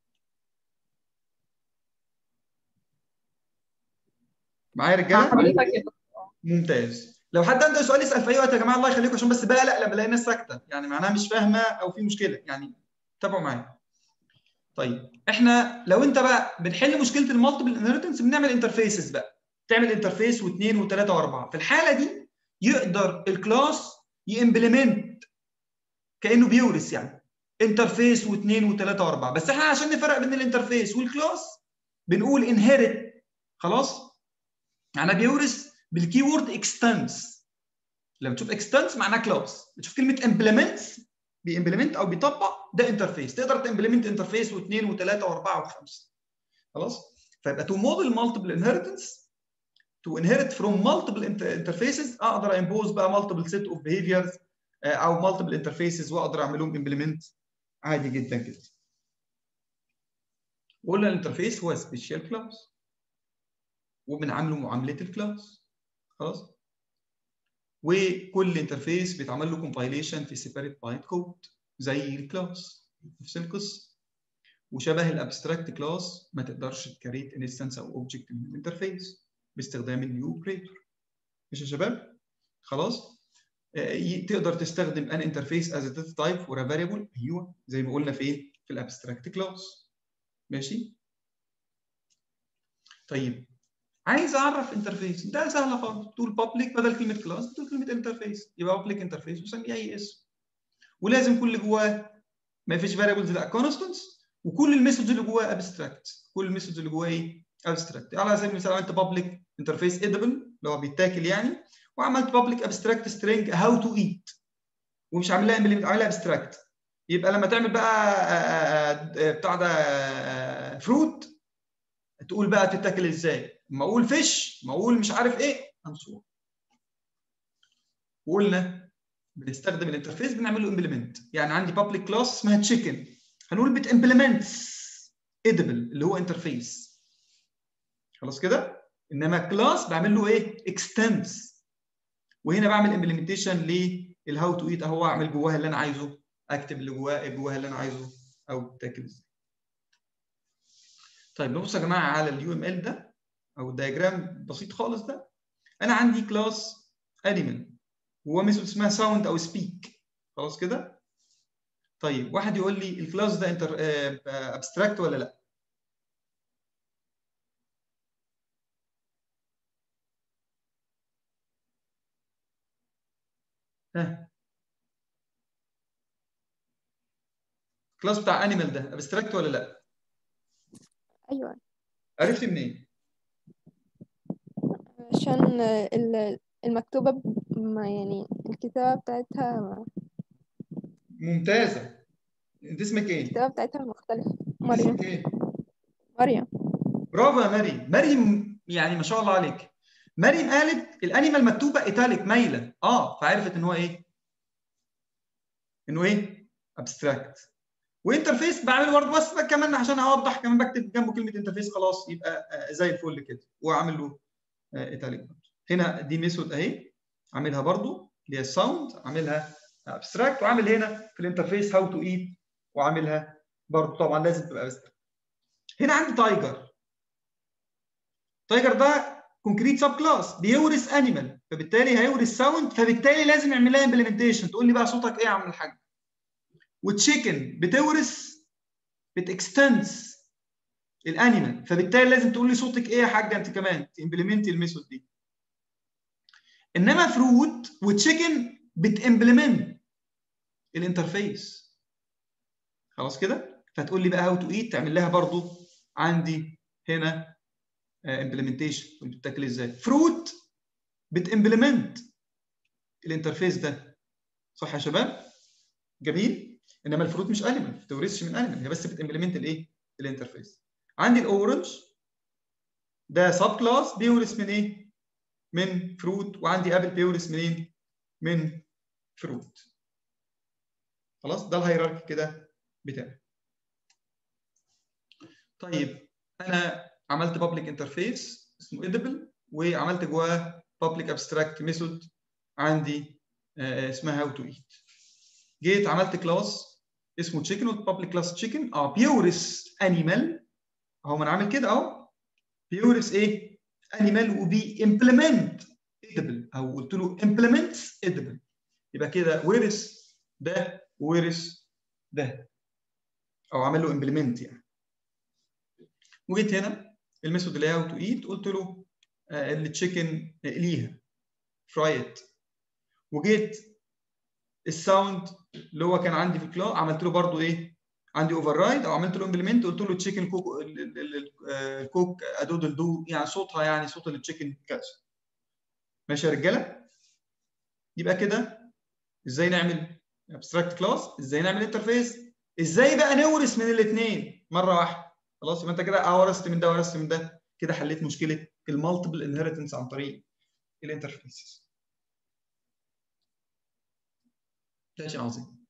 معايا يا رجاله حضرتك يا دكتور. ممتاز لو حد عنده سؤال يسال في اي وقت يا جماعه الله يخليكم عشان بس بقلق لما الاقي الناس ساكته يعني معناها مش فاهمه او في مشكله يعني تابعوا معايا طيب احنا لو انت بقى بنحل مشكله المالتيبل انهيرتنس بنعمل انترفيسز بقى تعمل انترفيس واثنين وثلاثه واربعه في الحاله دي يقدر الكلاس يمبلمنت كانه بيورث يعني انترفيس واثنين وثلاثه واربعه بس احنا عشان نفرق بين الانترفيس والكلاس بنقول انهيرت خلاص يعني بيورث بالكي وورد اكستنس لما تشوف اكستنس معناه كلاس بتشوف كلمه امبلمنتس بيمبلمنت او بيطبق ده انترفيس تقدر تمبلمنت انترفيس واثنين وثلاثه واربعه وخمسه خلاص فيبقى تو موديل مالتيبل انهيرتنس تو انهيرت فروم مالتيبل انترفيسز اقدر امبوز بقى مالتيبل سيت اوف بيهيفيرز او مالتيبل انترفيسز واقدر اعمل لهم امبلمنت عادي جدا كده وقلنا الانترفيس هو سبيشال كلاس وبنعامله معامله الكلاس خلاص وكل انترفيس بيتعمل له كومبايليشن في سيبريت بايت كود زي الكلاس نفس القصه وشبه الابستراكت كلاس ما تقدرش تكريت انستنس او اوبجكت من الانترفيس باستخدام النيو اوبريتور مش يا شباب خلاص آه، تقدر تستخدم ان انترفيس از داتا تايب فور فاريبل ايوه زي ما قلنا في ايه في الابستراكت كلاس ماشي طيب عايز اعرف انترفيس ده سهله خالص تقول بابليك بدل كلمه كلاس تقول كلمه انترفيس يبقى بابليك انترفيس وسميه اي اسم ولازم كل اللي جواه ما فيش فاريبلز لا كونستنتس وكل الميثودز اللي جواه ابستراكت كل الميثودز اللي جواه ايه ابستراكت على سبيل المثال عملت بابليك انترفيس ادبل اللي هو بيتاكل يعني وعملت بابليك ابستراكت سترينج هاو تو ايت ومش عامل لها عاملها ابستراكت يبقى لما تعمل بقى بتاع ده فروت تقول بقى تتاكل ازاي ما اقول فيش ما اقول مش عارف ايه هنصور وقلنا بنستخدم الانترفيس بنعمل له امبلمنت يعني عندي بابليك كلاس اسمها تشيكن هنقول بت امبلمنتس ادبل اللي هو انترفيس خلاص كده انما كلاس بعمل له ايه اكستنس وهنا بعمل امبلمنتيشن للهاو تو ايت اهو اعمل جواها اللي انا عايزه اكتب اللي جواها جواها اللي انا عايزه او تاكل ازاي طيب نبص يا جماعه على اليو ام ال ده او الدياجرام بسيط خالص ده انا عندي كلاس انيمال وهو ميثود اسمها ساوند او سبيك خلاص كده طيب واحد يقول لي الكلاس ده انتر ابستراكت ولا لا ها الكلاس بتاع انيمال ده ابستراكت ولا لا ايوه عرفت منين عشان ال- المكتوبة ب- ما يعني الكتابة بتاعتها ممتازه انت اسمك ايه الكتابة بتاعتها مختلفة مريم اسمك ايه مريم برافو يا مريم مريم يعني ما شاء الله عليك مريم قالت الانيمال مكتوبه ايتاليك مايله اه فعرفت ان هو ايه انه ايه ابستراكت وانترفيس بعمله برضه بس بقى كمان عشان اوضح كمان بكتب جنبه كلمه انترفيس خلاص يبقى آه، زي الفل كده واعمل له ايتاليك هنا دي ميثود اهي عاملها برضه اللي هي الساوند عاملها ابستراكت وعامل هنا في الانترفيس هاو تو ايت وعاملها برضه طبعا لازم تبقى abstract. هنا عندي تايجر تايجر ده كونكريت سب كلاس بيورث انيمال فبالتالي هيورث ساوند فبالتالي لازم نعمل لها امبلمنتيشن تقول لي بقى صوتك ايه يا عم الحاج وتشيكن بتورث بتكستنس الانيمال فبالتالي لازم تقول لي صوتك ايه يا حاجه انت كمان تمبلمنتي الميثود دي انما فروت وتشيكن بتمبلمنت الانترفيس خلاص كده فتقول لي بقى هاو تو ايت تعمل لها برضو عندي هنا امبلمنتيشن بتتاكل ازاي فروت بتمبلمنت الانترفيس ده صح يا شباب جميل انما الفروت مش انيمال ما بتورثش من انيمال هي بس بتمبلمنت الايه الانترفيس عندي الاورنج ده سب كلاس بيورث من ايه من فروت وعندي ابل بيورث منين من فروت خلاص ده الهيراركي كده بتاعي طيب انا عملت بابليك انترفيس اسمه ادبل وعملت جواه بابليك ابستراكت ميثود عندي آه اسمها هاو تو ايت جيت عملت كلاس اسمه تشيكن والبابليك كلاس تشيكن اه بيورث انيمال اهو ما انا عامل كده اهو بيورث ايه انيمال وبي امبلمنت ادبل او قلت له امبلمنتس ادبل يبقى كده ورث ده ورث ده او عمل له امبلمنت يعني وجيت هنا الميثود اللي هي هاو تو ايت قلت له آه التشيكن اقليها فرايت وجيت الساوند اللي هو كان عندي في الكلاس عملت له برضو ايه عندي اوفر رايد او عملت له امبلمنت قلت له تشيكن كوك الكوك ادودل دو يعني صوتها يعني صوت التشيكن كذا ماشي يا رجاله يبقى كده ازاي نعمل ابستراكت كلاس ازاي نعمل انترفيس ازاي بقى نورث من الاثنين مره واحده خلاص يبقى انت كده اه ورثت من ده ورثت من ده كده حليت مشكله المالتيبل انهيرتنس عن طريق الانترفيسز ماشي عظيم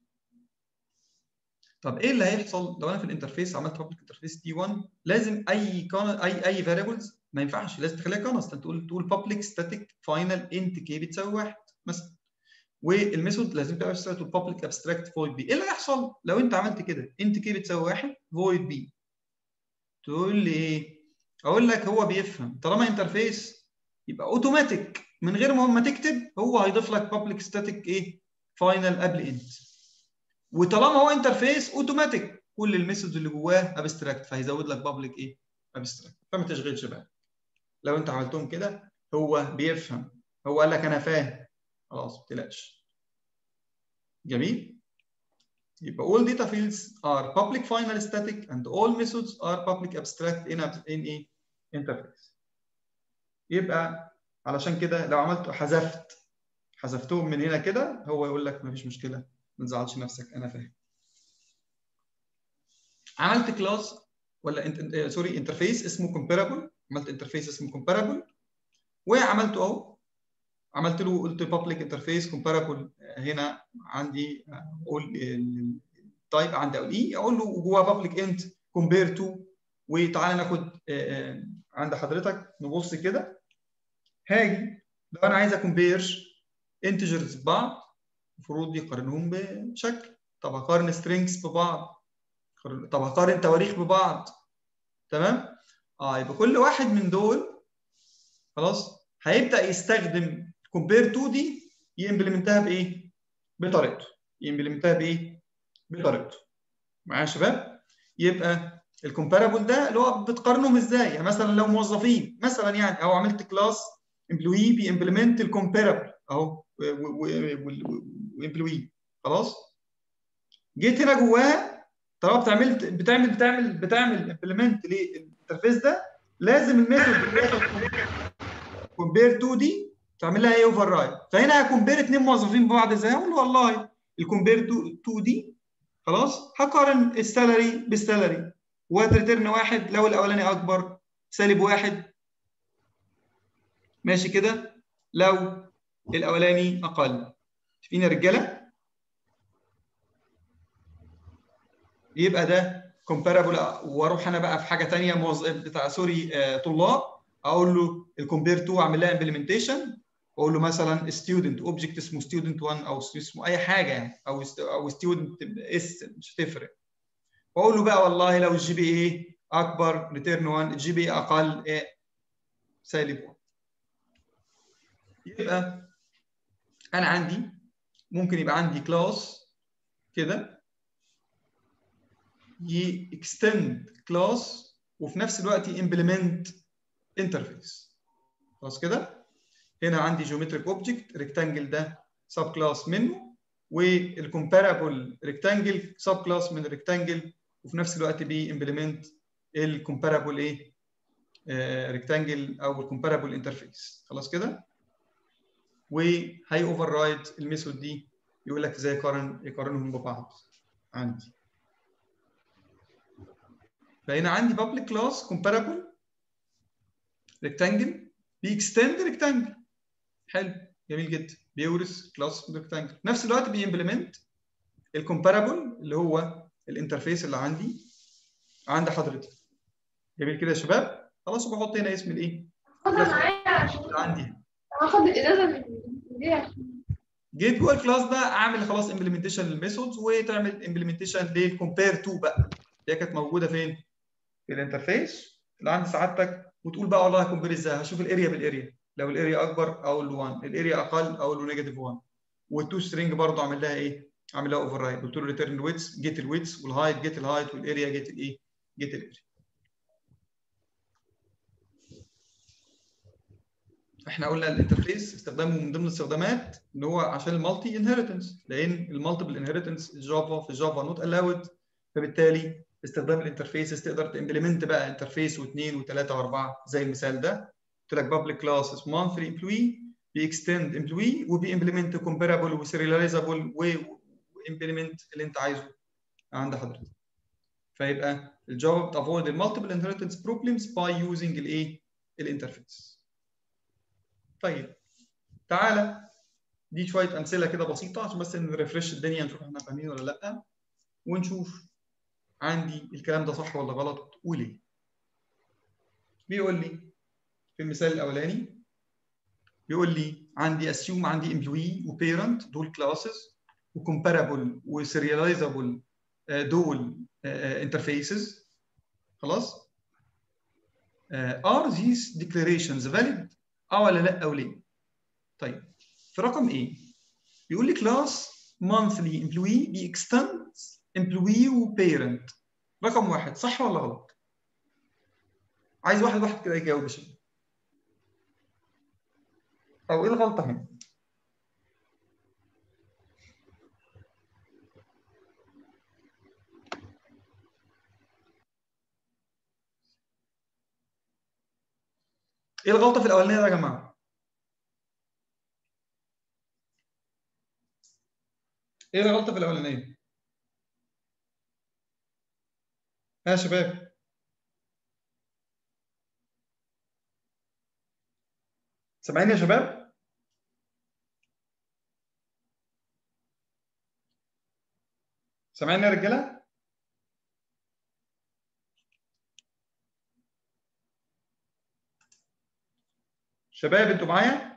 طب ايه اللي هيحصل لو انا في الانترفيس عملت بابليك انترفيس تي 1 لازم اي كان اي اي فاريبلز ما ينفعش لازم تخليها كونستنت تقول تقول بابليك ستاتيك فاينل انت كي بتساوي واحد مثلا والميثود لازم تبقى ابستراكت وبابليك ابستراكت فويد بي ايه اللي هيحصل لو انت عملت كده انت كي بتساوي واحد فويد بي تقول لي ايه اقول لك هو بيفهم طالما انترفيس يبقى اوتوماتيك من غير ما تكتب هو هيضيف لك بابليك ستاتيك ايه فاينل قبل انت وطالما هو انترفيس اوتوماتيك كل الميثودز اللي جواه ابستراكت فهيزود لك بابليك ايه ابستراكت فما تشغلش بالك لو انت عملتهم كده هو بيفهم هو قال لك انا فاهم خلاص ما تقلقش جميل يبقى all data fields are public final static and all methods are public abstract in in a interface يبقى علشان كده لو عملت حذفت حذفتهم من هنا كده هو يقول لك مفيش مشكله ما تزعلش نفسك انا فاهم عملت كلاس ولا انت سوري انترفيس اسمه comparable عملت انترفيس اسمه comparable وعملته اهو عملت له قلت public interface comparable هنا عندي اقول التايب عندي اقول ايه اقول له جواه public int compare to وتعالى ناخد عند حضرتك نبص كده هاجي لو انا عايز اكمبير انتجرز ببعض المفروض يقارنهم بشكل طب هقارن سترينجز ببعض طب هقارن تواريخ ببعض تمام اه يبقى كل واحد من دول خلاص هيبدا يستخدم كومبير تو دي يمبلمنتها بايه بطريقته يمبلمنتها بايه بطريقته معايا يا شباب يبقى الكومبارابل ده اللي هو بتقارنهم ازاي يعني مثلا لو موظفين مثلا يعني او عملت كلاس امبلوي بيمبلمنت الكومبارابل اهو وامبلوي خلاص جيت هنا جواها طالما بتعمل بتعمل بتعمل بتعمل امبلمنت للانترفيس ده لازم الميثود اللي كومبير 2 دي تعمل لها ايه اوفر رايد فهنا هكومبير اثنين موظفين ببعض ازاي اقول والله الكومبير 2 دي خلاص هقارن السالري بالسالري وهتريترن واحد لو الاولاني اكبر سالب واحد ماشي كده لو الاولاني اقل شايفين يا رجاله يبقى ده كومبارابل واروح انا بقى في حاجه ثانيه موظف بتاع سوري آه طلاب اقول له الكومبير 2 اعمل لها امبلمنتيشن واقول له مثلا ستودنت اوبجكت اسمه ستودنت 1 او اسمه اي حاجه يعني او او ستودنت اس مش هتفرق واقول له بقى والله لو الجي بي اي اكبر ريتيرن 1 الجي بي اي اقل إيه سالب 1 يبقى انا عندي ممكن يبقى عندي كلاس كده يكستند كلاس وفي نفس الوقت يمبلمنت انترفيس خلاص كده هنا عندي جيومتريك اوبجكت ريكتانجل ده سب كلاس منه والكومبارابل ريكتانجل سب كلاس من الريكتانجل وفي نفس الوقت بيمبلمنت الكومبارابل ايه ريكتانجل او الكومبارابل انترفيس خلاص كده وهي اوفر رايد الميثود دي يقول لك ازاي يقارن يقارنهم ببعض عندي فهنا عندي public class comparable rectangle بيكستند rectangle حلو جميل جدا بيورث كلاس ريكتانجل في نفس الوقت بيمبلمنت الكومبارابل اللي هو الانترفيس اللي عندي عند حضرتك جميل كده يا شباب خلاص وبحط هنا اسم الايه اللي عندي هنا هاخد الاجازه من دي عشان جيت جوه الكلاس ده اعمل خلاص امبلمنتيشن للميثودز وتعمل امبلمنتيشن للكومبير تو بقى هي كانت موجوده فين؟ في الانترفيس اللي عند سعادتك وتقول بقى والله هكمبير ازاي هشوف الاريا بالاريا لو الاريا اكبر اقول له 1 الاريا اقل اقول له نيجاتيف 1 والتو سترينج برضه اعمل لها ايه؟ اعمل لها اوفر رايد قلت له ريتيرن ويتس جيت الويتس والهايت جيت الهايت والاريا جيت الايه؟ جيت الاريا احنا قلنا الانترفيس استخدامه من ضمن الاستخدامات ان هو عشان المالتي انهيرتنس لان المالتيبل انهيرتنس الجافا في جافا نوت الاود فبالتالي استخدام الانترفيسز تقدر تمبلمنت بقى انترفيس واثنين وثلاثه واربعه زي المثال ده قلت لك بابليك كلاس اسمه مانثلي امبلوي بيكستند امبلوي وبيمبلمنت كومبارابل وسيرياليزابل وامبلمنت اللي انت عايزه عند حضرتك فيبقى الجافا بتافويد المالتيبل انهيرتنس بروبلمز باي يوزنج الايه الانترفيس طيب تعالى دي شويه امثله كده بسيطه عشان بس نرفرش الدنيا نشوف احنا فاهمين ولا لا ونشوف عندي الكلام ده صح ولا غلط وليه بيقول لي في المثال الاولاني بيقول لي عندي assume عندي employee وبيرنت دول كلاسز وكومبارابل وسيرياليزابل دول انترفيسز خلاص are these declarations valid اه ولا لا او ليه طيب في رقم ايه بيقول لي كلاس monthly employee بيكستند employee وبيرنت رقم واحد صح ولا غلط عايز واحد واحد كده يجاوب يا شباب او ايه الغلطه هنا ايه الغلطه في الاولانيه ده يا جماعه ايه الغلطه في الاولانيه ها يا شباب سامعين يا شباب سامعين يا رجاله شباب انتوا معايا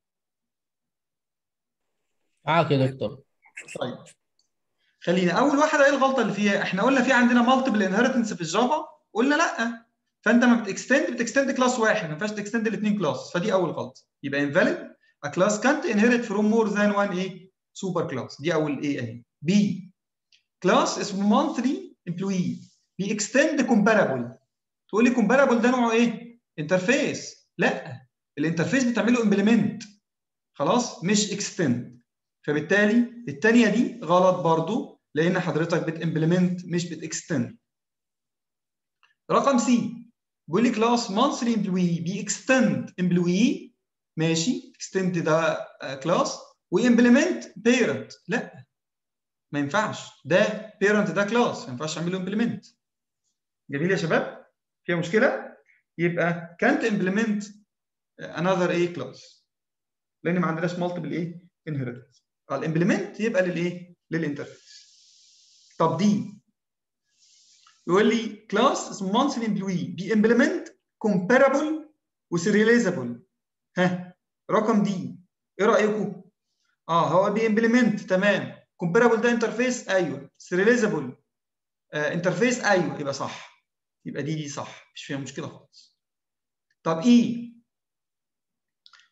معاك يا دكتور طيب خلينا اول واحده ايه الغلطه اللي فيها احنا قلنا في عندنا مالتيبل انهيرتنس في الجافا قلنا لا فانت ما بتكستند بتكستند كلاس واحد ما ينفعش تكستند الاثنين كلاس فدي اول غلطه يبقى invalid a class can't inherit from more than one ايه سوبر كلاس دي اول ايه اهي بي كلاس اسمه monthly employee بيكستند كومبارابل تقول لي كومبارابل ده نوعه ايه انترفيس لا الانترفيس بتعمله امبلمنت خلاص مش اكستند فبالتالي الثانيه دي غلط برضو لان حضرتك بتمبلمنت مش بتكستند رقم سي بيقول لي كلاس مانثلي امبلوي بيكستند امبلوي ماشي اكستند ده كلاس وامبلمنت بيرنت لا ما ينفعش ده بيرنت ده كلاس ما ينفعش اعمل له امبلمنت جميل يا شباب فيها مشكله يبقى كانت امبلمنت انذر ايه كلاس لان ما عندناش مالتيبل ايه انهيرتنس الامبلمنت يبقى للايه للانترفيس طب دي يقول لي كلاس اسمه مانثلي امبلوي بيمبلمنت كومبارابل وسيرياليزابل ها رقم دي ايه رايكم اه هو بيمبلمنت تمام كومبارابل ده انترفيس ايوه سيرياليزابل آه انترفيس ايوه يبقى صح يبقى دي دي صح مش فيها مشكله خالص طب ايه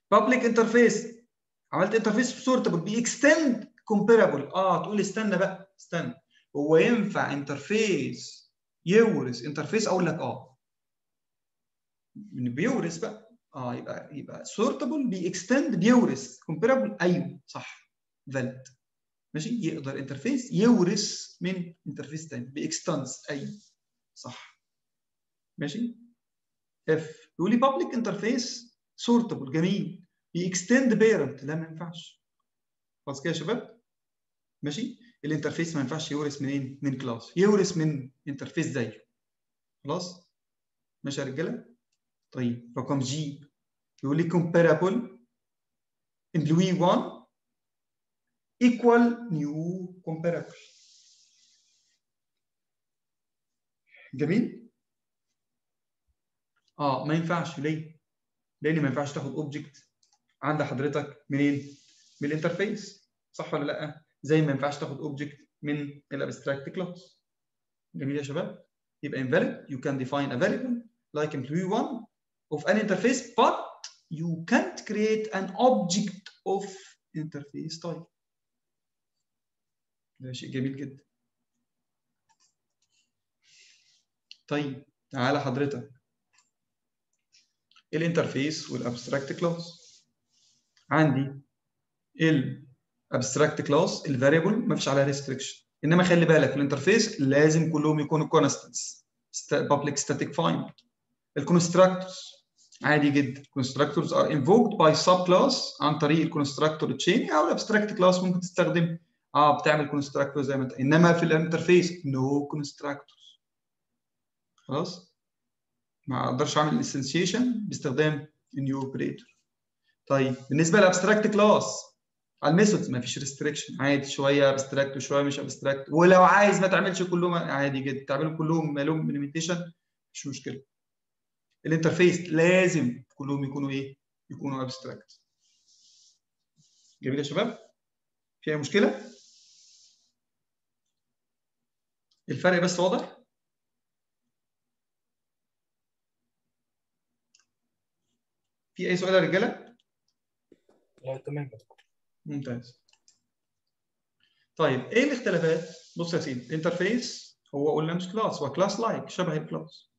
public interface عملت انترفيس سورتبل بيكستند كومبيرابل اه تقول استنى بقى استنى هو ينفع انترفيس يورث انترفيس اقول لك اه من بيورث بقى اه يبقى يبقى سورتبل بيكستند بيورث كومبيرابل ايوه صح فاليد ماشي يقدر انترفيس يورث من انترفيس تاني بيكستنس ايوه صح ماشي اف يقول لي بابليك انترفيس سورتبل جميل بيكستند بيرنت لا ما ينفعش خلاص كده يا شباب ماشي الانترفيس ما ينفعش يورث منين من كلاس يورث من انترفيس زيه خلاص ماشي يا رجاله طيب رقم جي يقول لي comparable employee 1 equal new comparable جميل اه ما ينفعش ليه لان ما ينفعش تاخد اوبجكت عند حضرتك منين من الانترفيس صح ولا لا زي ما ينفعش تاخد اوبجكت من الابستراكت كلاس جميل يا شباب يبقى invalid you can define a variable like employee 1 of an interface but you can't create an object of interface type ده شيء جميل جدا طيب تعالى حضرتك الانترفيس والابستراكت كلاس عندي الابستراكت كلاس الفاريبل ما فيش عليها ريستريكشن انما خلي بالك الانترفيس لازم كلهم يكونوا كونستنتس public static find الكونستراكتورز عادي جدا constructors are invoked by subclass عن طريق الكونستراكتور تشين او الابستراكت كلاس ممكن تستخدم اه بتعمل كونستراكتور زي ما انت انما في الانترفيس نو no كونستراكتورز خلاص ما اقدرش اعمل انستنسيشن باستخدام النيو اوبريتور طيب بالنسبه للابستراكت كلاس على الميثودز ما فيش ريستريكشن عادي شويه ابستراكت وشويه مش ابستراكت ولو عايز ما تعملش كلهم عادي جدا تعملهم كلهم مالهم ليميتيشن مش مشكله الانترفيس لازم كلهم يكونوا ايه؟ يكونوا ابستراكت جميل يا شباب؟ في اي مشكله؟ الفرق بس واضح؟ في اي سؤال يا رجاله؟ لا تمام ممتاز طيب ايه الاختلافات؟ بص يا سيدي الانترفيس هو قلنا مش كلاس هو كلاس لايك شبه الكلاس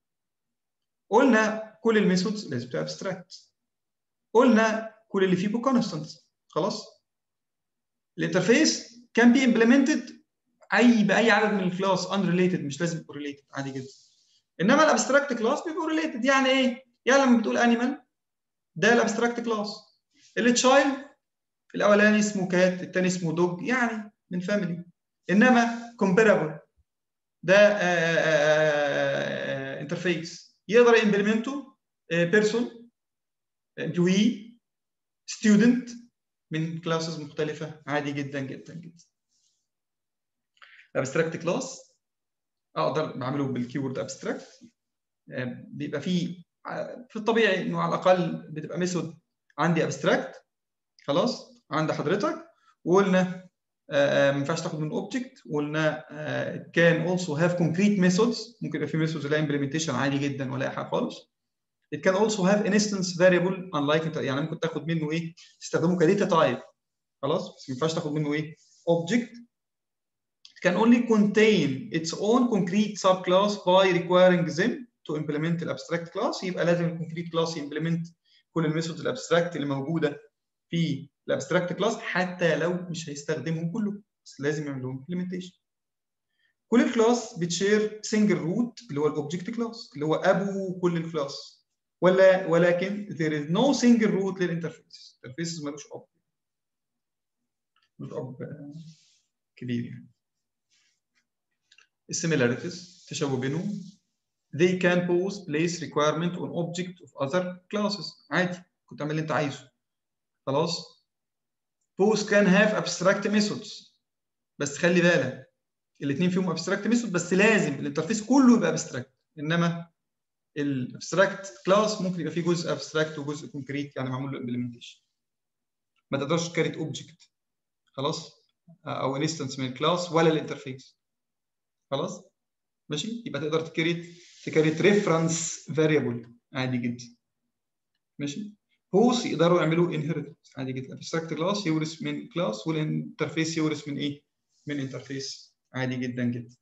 قلنا كل الميثودز لازم تبقى ابستراكت قلنا كل اللي فيه بكونستنت خلاص الانترفيس كان بي امبلمنتد اي باي عدد من الكلاس unrelated مش لازم يبقى ريليتد عادي جدا انما الابستراكت كلاس بيبقوا ريليتد يعني ايه؟ يعني لما بتقول انيمال ده الابستراكت كلاس التشايلد الاولاني اسمه كات الثاني اسمه دوج يعني من فاميلي انما كومبيرابل ده انترفيس يقدر يمبلمنته بيرسون امبلوي ستودنت من كلاسز مختلفه عادي جدا جدا جدا الابستراكت كلاس اقدر بعمله بالكيورد ابستراكت بيبقى فيه في الطبيعي انه على الاقل بتبقى ميثود عندي ابستراكت خلاص عند حضرتك وقلنا ما ينفعش تاخد من اوبجكت وقلنا كان اولسو هاف كونكريت ميثودز ممكن يبقى في ميثودز لها امبلمنتيشن عادي جدا ولا اي حاجه خالص it can also have an instance variable unlike يعني ممكن تاخد منه ايه تستخدمه كداتا تايب خلاص بس ما ينفعش تاخد منه ايه object it can only contain its own concrete subclass by requiring them to implement الابستراكت كلاس يبقى لازم الكونكريت كلاس يمبلمنت كل الميثودز الابستراكت اللي موجوده في الابستراكت كلاس حتى لو مش هيستخدمهم كله بس لازم يعمل لهم implementation كل الكلاس بتشير سنجل روت اللي هو الاوبجكت كلاس اللي هو ابو كل الكلاس ولا ولكن there is no single root للانترفيس الانترفيس ملوش اب ملوش اب كبير يعني السيميلاريتيز تشابه بينهم they can pose place requirement on object of other classes عادي كنت تعمل اللي انت عايزه خلاص pose can have abstract methods بس خلي بالك الاثنين فيهم abstract method بس لازم الانترفيس كله يبقى abstract انما الابستراكت كلاس ممكن يبقى فيه جزء ابستراكت وجزء كونكريت يعني معمول له امبلمنتيشن ما تقدرش تكريت اوبجكت خلاص او انستنس من الكلاس ولا الانترفيس خلاص ماشي يبقى تقدر تكريت تكريت ريفرنس فاريبل عادي جدا ماشي هوس يقدروا يعملوا انهيرتنس عادي جدا الابستراكت كلاس يورث من كلاس والانترفيس يورث من ايه؟ من انترفيس عادي جدا جدا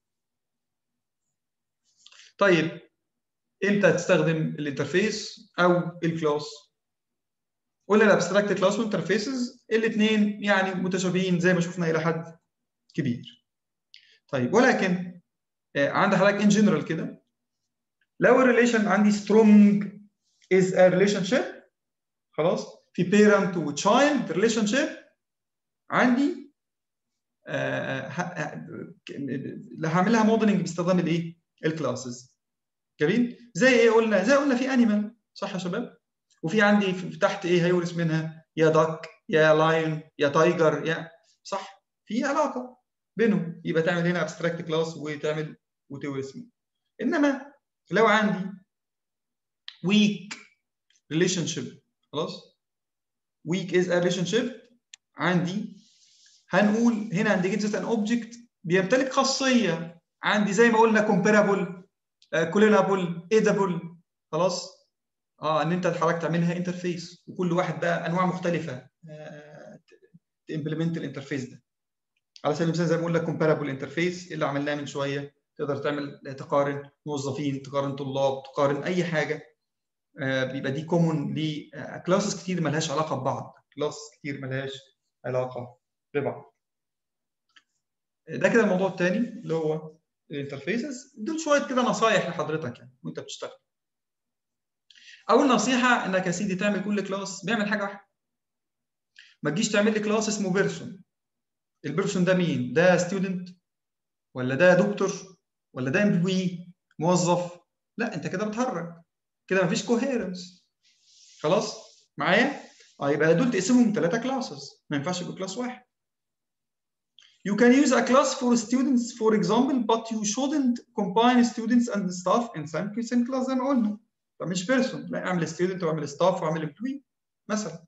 طيب امتى هتستخدم الانترفيس او الكلاس قلنا الابستراكت كلاس والانترفيسز الاثنين يعني متشابهين زي ما شفنا الى حد كبير طيب ولكن آه، عند حضرتك ان جنرال كده لو الريليشن عندي سترونج از ا ريليشن شيب خلاص في بيرنت وتشايلد ريليشن شيب عندي آه، ه- ه- ك- هعمل لها موديلنج باستخدام الايه؟ الكلاسز جميل؟ زي ايه قلنا؟ زي قلنا في انيمال صح يا شباب؟ وفي عندي في تحت ايه هيورث منها؟ يا دك يا لايون يا تايجر يا صح؟ في علاقه بينهم يبقى تعمل هنا ابستراكت كلاس وتعمل وتورث منه انما لو عندي weak relationship خلاص weak is a relationship عندي هنقول هنا عند جيت ان اوبجكت بيمتلك خاصيه عندي زي ما قلنا comparable كولينابل ايدابل خلاص اه ان انت حضرتك تعملها انترفيس وكل واحد بقى انواع مختلفه تمبلمنت الانترفيس ده على سبيل المثال زي ما قلنا كومبارابل انترفيس اللي عملناه من شويه تقدر تعمل تقارن موظفين تقارن طلاب تقارن اي حاجه آه، بيبقى دي كومون لكلاسز كتير ملهاش علاقه ببعض كلاس كتير ملهاش علاقه ببعض ده كده الموضوع الثاني اللي هو الانترفيسز دول شويه كده نصايح لحضرتك يعني وانت بتشتغل اول نصيحه انك يا سيدي تعمل كل كلاس بيعمل حاجه واحده ما تجيش تعمل لي كلاس اسمه بيرسون البيرسون ده مين ده ستودنت ولا ده دكتور ولا ده امبلوي موظف لا انت كده بتهرج كده مفيش كوهيرنس خلاص معايا اه يبقى دول تقسمهم ثلاثه كلاسز ما ينفعش يبقى كلاس واحد You can use a class for students, for example, but you shouldn't combine students and staff in same same class زي ما قلنا. فمش بيرسون، لا اعمل student واعمل staff واعمل employee مثلا.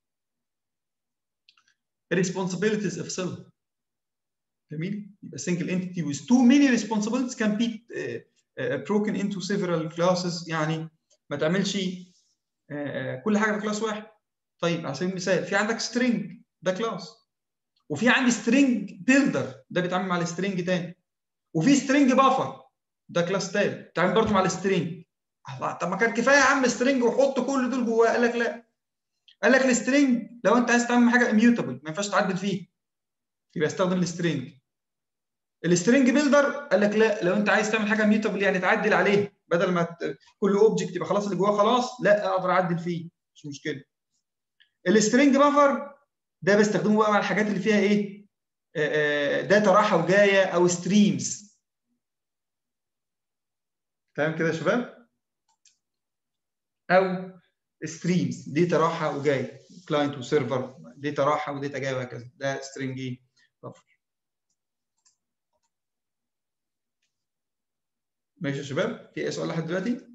responsibilities افصلها. جميل؟ يبقى single entity with too many responsibilities can be uh, uh, broken into several classes يعني ما تعملش uh, كل حاجه في كلاس واحد. طيب على سبيل المثال في عندك string ده كلاس. وفي عندي سترينج بيلدر ده بيتعامل مع السترينج تاني وفي سترينج بافر ده كلاس تاني بيتعامل برضه مع السترينج الله طب ما كان كفايه يا عم سترينج وحط كل دول جواه قال لك لا قال لك السترينج لو انت عايز تعمل حاجه اميوتابل ما ينفعش تعدل فيه يبقى استخدم السترينج السترينج بيلدر قال لك لا لو انت عايز تعمل حاجه اميوتابل يعني تعدل عليه بدل ما ت... كل اوبجكت يبقى خلاص اللي جواه خلاص لا اقدر اعدل فيه مش مشكله السترينج بافر ده بستخدمه بقى مع الحاجات اللي فيها ايه داتا رايحه وجايه او ستريمز تمام كده يا شباب او ستريمز داتا رايحه وجايه كلاينت وسيرفر داتا رايحه وداتا جايه وهكذا ده سترينج ايه بفر ماشي يا شباب في اي سؤال لحد دلوقتي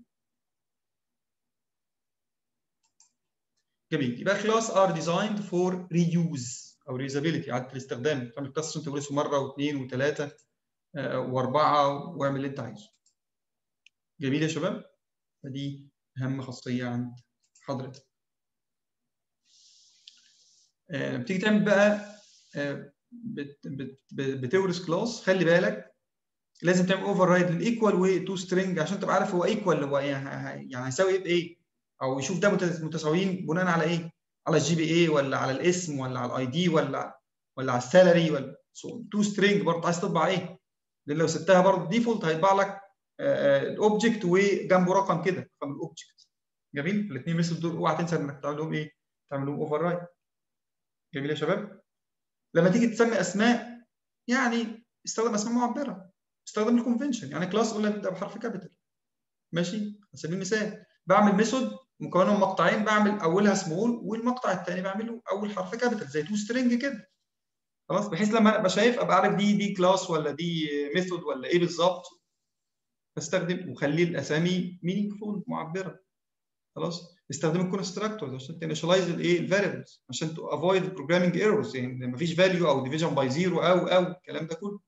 جميل يبقى كلاس ار ديزايند فور ريوز او ريوزابيلتي اعاده الاستخدام تعمل كلاس عشان تورثه مره واثنين وثلاثه واربعه واعمل اللي انت عايزه. جميل يا شباب؟ فدي اهم خاصيه عند حضرتك. لما بتيجي تعمل بقى بت بت بتورث كلاس خلي بالك لازم تعمل اوفر رايد للايكوال وتو سترينج عشان تبقى عارف هو ايكوال هو يعني هيساوي ايه بايه او يشوف ده متساويين بناء على ايه؟ على الجي بي اي ولا على الاسم ولا على الاي دي ولا ولا على السالري ولا تو سترينج برضه عايز تطبع ايه؟ لان لو سبتها برضه ديفولت هيطبع لك الاوبجكت وجنبه رقم كده رقم الاوبجكت جميل؟ الاثنين مثل دول اوعى تنسى انك تعمل لهم ايه؟ تعمل لهم اوفر رايد جميل يا شباب؟ لما تيجي تسمي اسماء يعني استخدم اسماء معبره استخدم الكونفنشن يعني كلاس قول لك بحرف كابيتال ماشي؟ على سبيل المثال بعمل ميثود مكونه من مقطعين بعمل اولها سمول والمقطع الثاني بعمله اول حرف كابيتال زي تو سترينج كده خلاص بحيث لما ابقى شايف ابقى عارف دي دي كلاس ولا دي ميثود ولا ايه بالظبط بستخدم وخلي الاسامي مينينجفول معبره خلاص استخدم الكونستراكتورز عشان تنشلايز الايه الفاريبلز عشان تو افويد البروجرامينج ايرورز يعني ما فيش فاليو او ديفيجن باي زيرو او او الكلام ده كله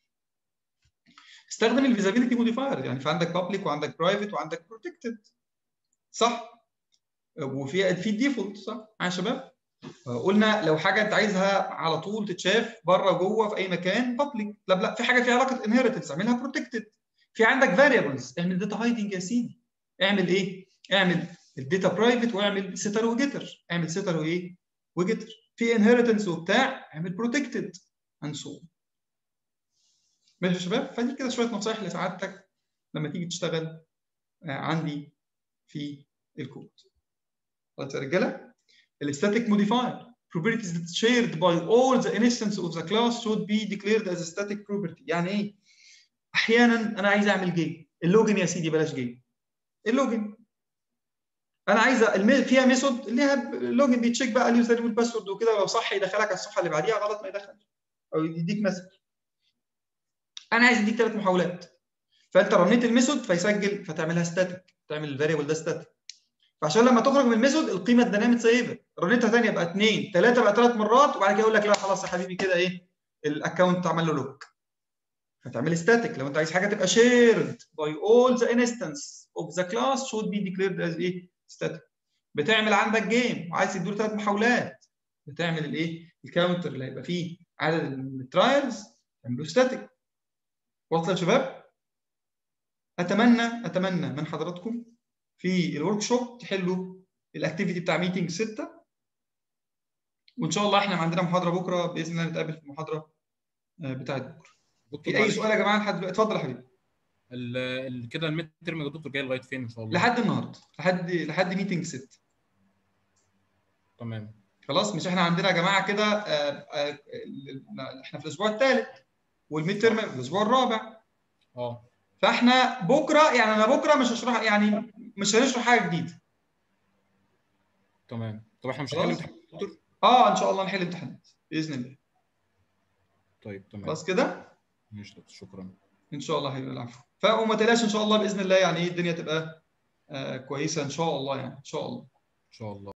استخدم الفيزابيلتي موديفاير يعني في عندك بابليك وعندك برايفت وعندك بروتكتد صح وفي في الديفولت صح معايا يا شباب قلنا لو حاجه انت عايزها على طول تتشاف بره جوه في اي مكان بابليك لا لا في حاجه فيها علاقه انهيرتنس اعملها بروتكتد في عندك فاريبلز اعمل داتا هايدنج يا سيدي اعمل ايه اعمل الداتا برايفت واعمل سيتر وجيتر اعمل سيتر وايه وجيتر في انهيرتنس وبتاع اعمل بروتكتد اند سو ماشي يا شباب فدي كده شويه نصايح لسعادتك لما تيجي تشتغل عندي في الكود خلاص يا رجاله الستاتيك موديفاير properties that shared by all the instance of the class should be declared as a static property يعني ايه احيانا انا عايز اعمل جيم اللوجن يا سيدي بلاش جيم اللوجن انا عايزه المي... فيها ميثود اللي هي اللوجن بيتشيك بقى اليوزر نيم والباسورد وكده لو صح يدخلك على الصفحه اللي بعديها غلط ما يدخلش او يديك مسج انا عايز اديك ثلاث محاولات فانت رنيت الميثود فيسجل فتعملها ستاتيك تعمل الفاريبل ده ستاتيك فعشان لما تخرج من الميثود القيمه الدنيا متسيفه رنيتها ثانيه بقى اثنين ثلاثه بقى ثلاث مرات وبعد كده يقول لك لا خلاص يا حبيبي كده ايه الاكونت عمل له لوك هتعمل ستاتيك لو انت عايز حاجه تبقى shared by all the instance of the class should be declared as ايه static بتعمل عندك جيم وعايز تديله ثلاث محاولات بتعمل الايه الكاونتر اللي هيبقى فيه عدد الترايلز تعمله ستاتيك واصل يا شباب اتمنى اتمنى من حضراتكم في الورك شوب تحلوا الاكتيفيتي بتاع ميتنج 6 وان شاء الله احنا عندنا محاضره بكره باذن الله نتقابل في المحاضره بتاعت بكره دكتور في اي معلش، سؤال يا جماعه لحد دلوقتي اتفضل يا حبيبي ال- ال- كده الميد ترم يا دكتور جاي لغايه فين ان شاء الله؟ لحد النهارده لحد لحد ميتنج 6 تمام خلاص مش احنا عندنا يا جماعه كده آه، آه، ال- احنا في الاسبوع الثالث والميد ترم في الاسبوع الرابع اه فاحنا بكره يعني انا بكره مش هشرح يعني مش هنشرح حاجه جديده تمام طب احنا مش خلاص. هنحل امتحان يا دكتور؟ اه ان شاء الله نحل امتحانات باذن الله طيب تمام خلاص كده ماشي يا دكتور شكرا ان شاء الله هيبقى العفو فما تقلقش ان شاء الله باذن الله يعني ايه الدنيا تبقى آه كويسه ان شاء الله يعني ان شاء الله ان شاء الله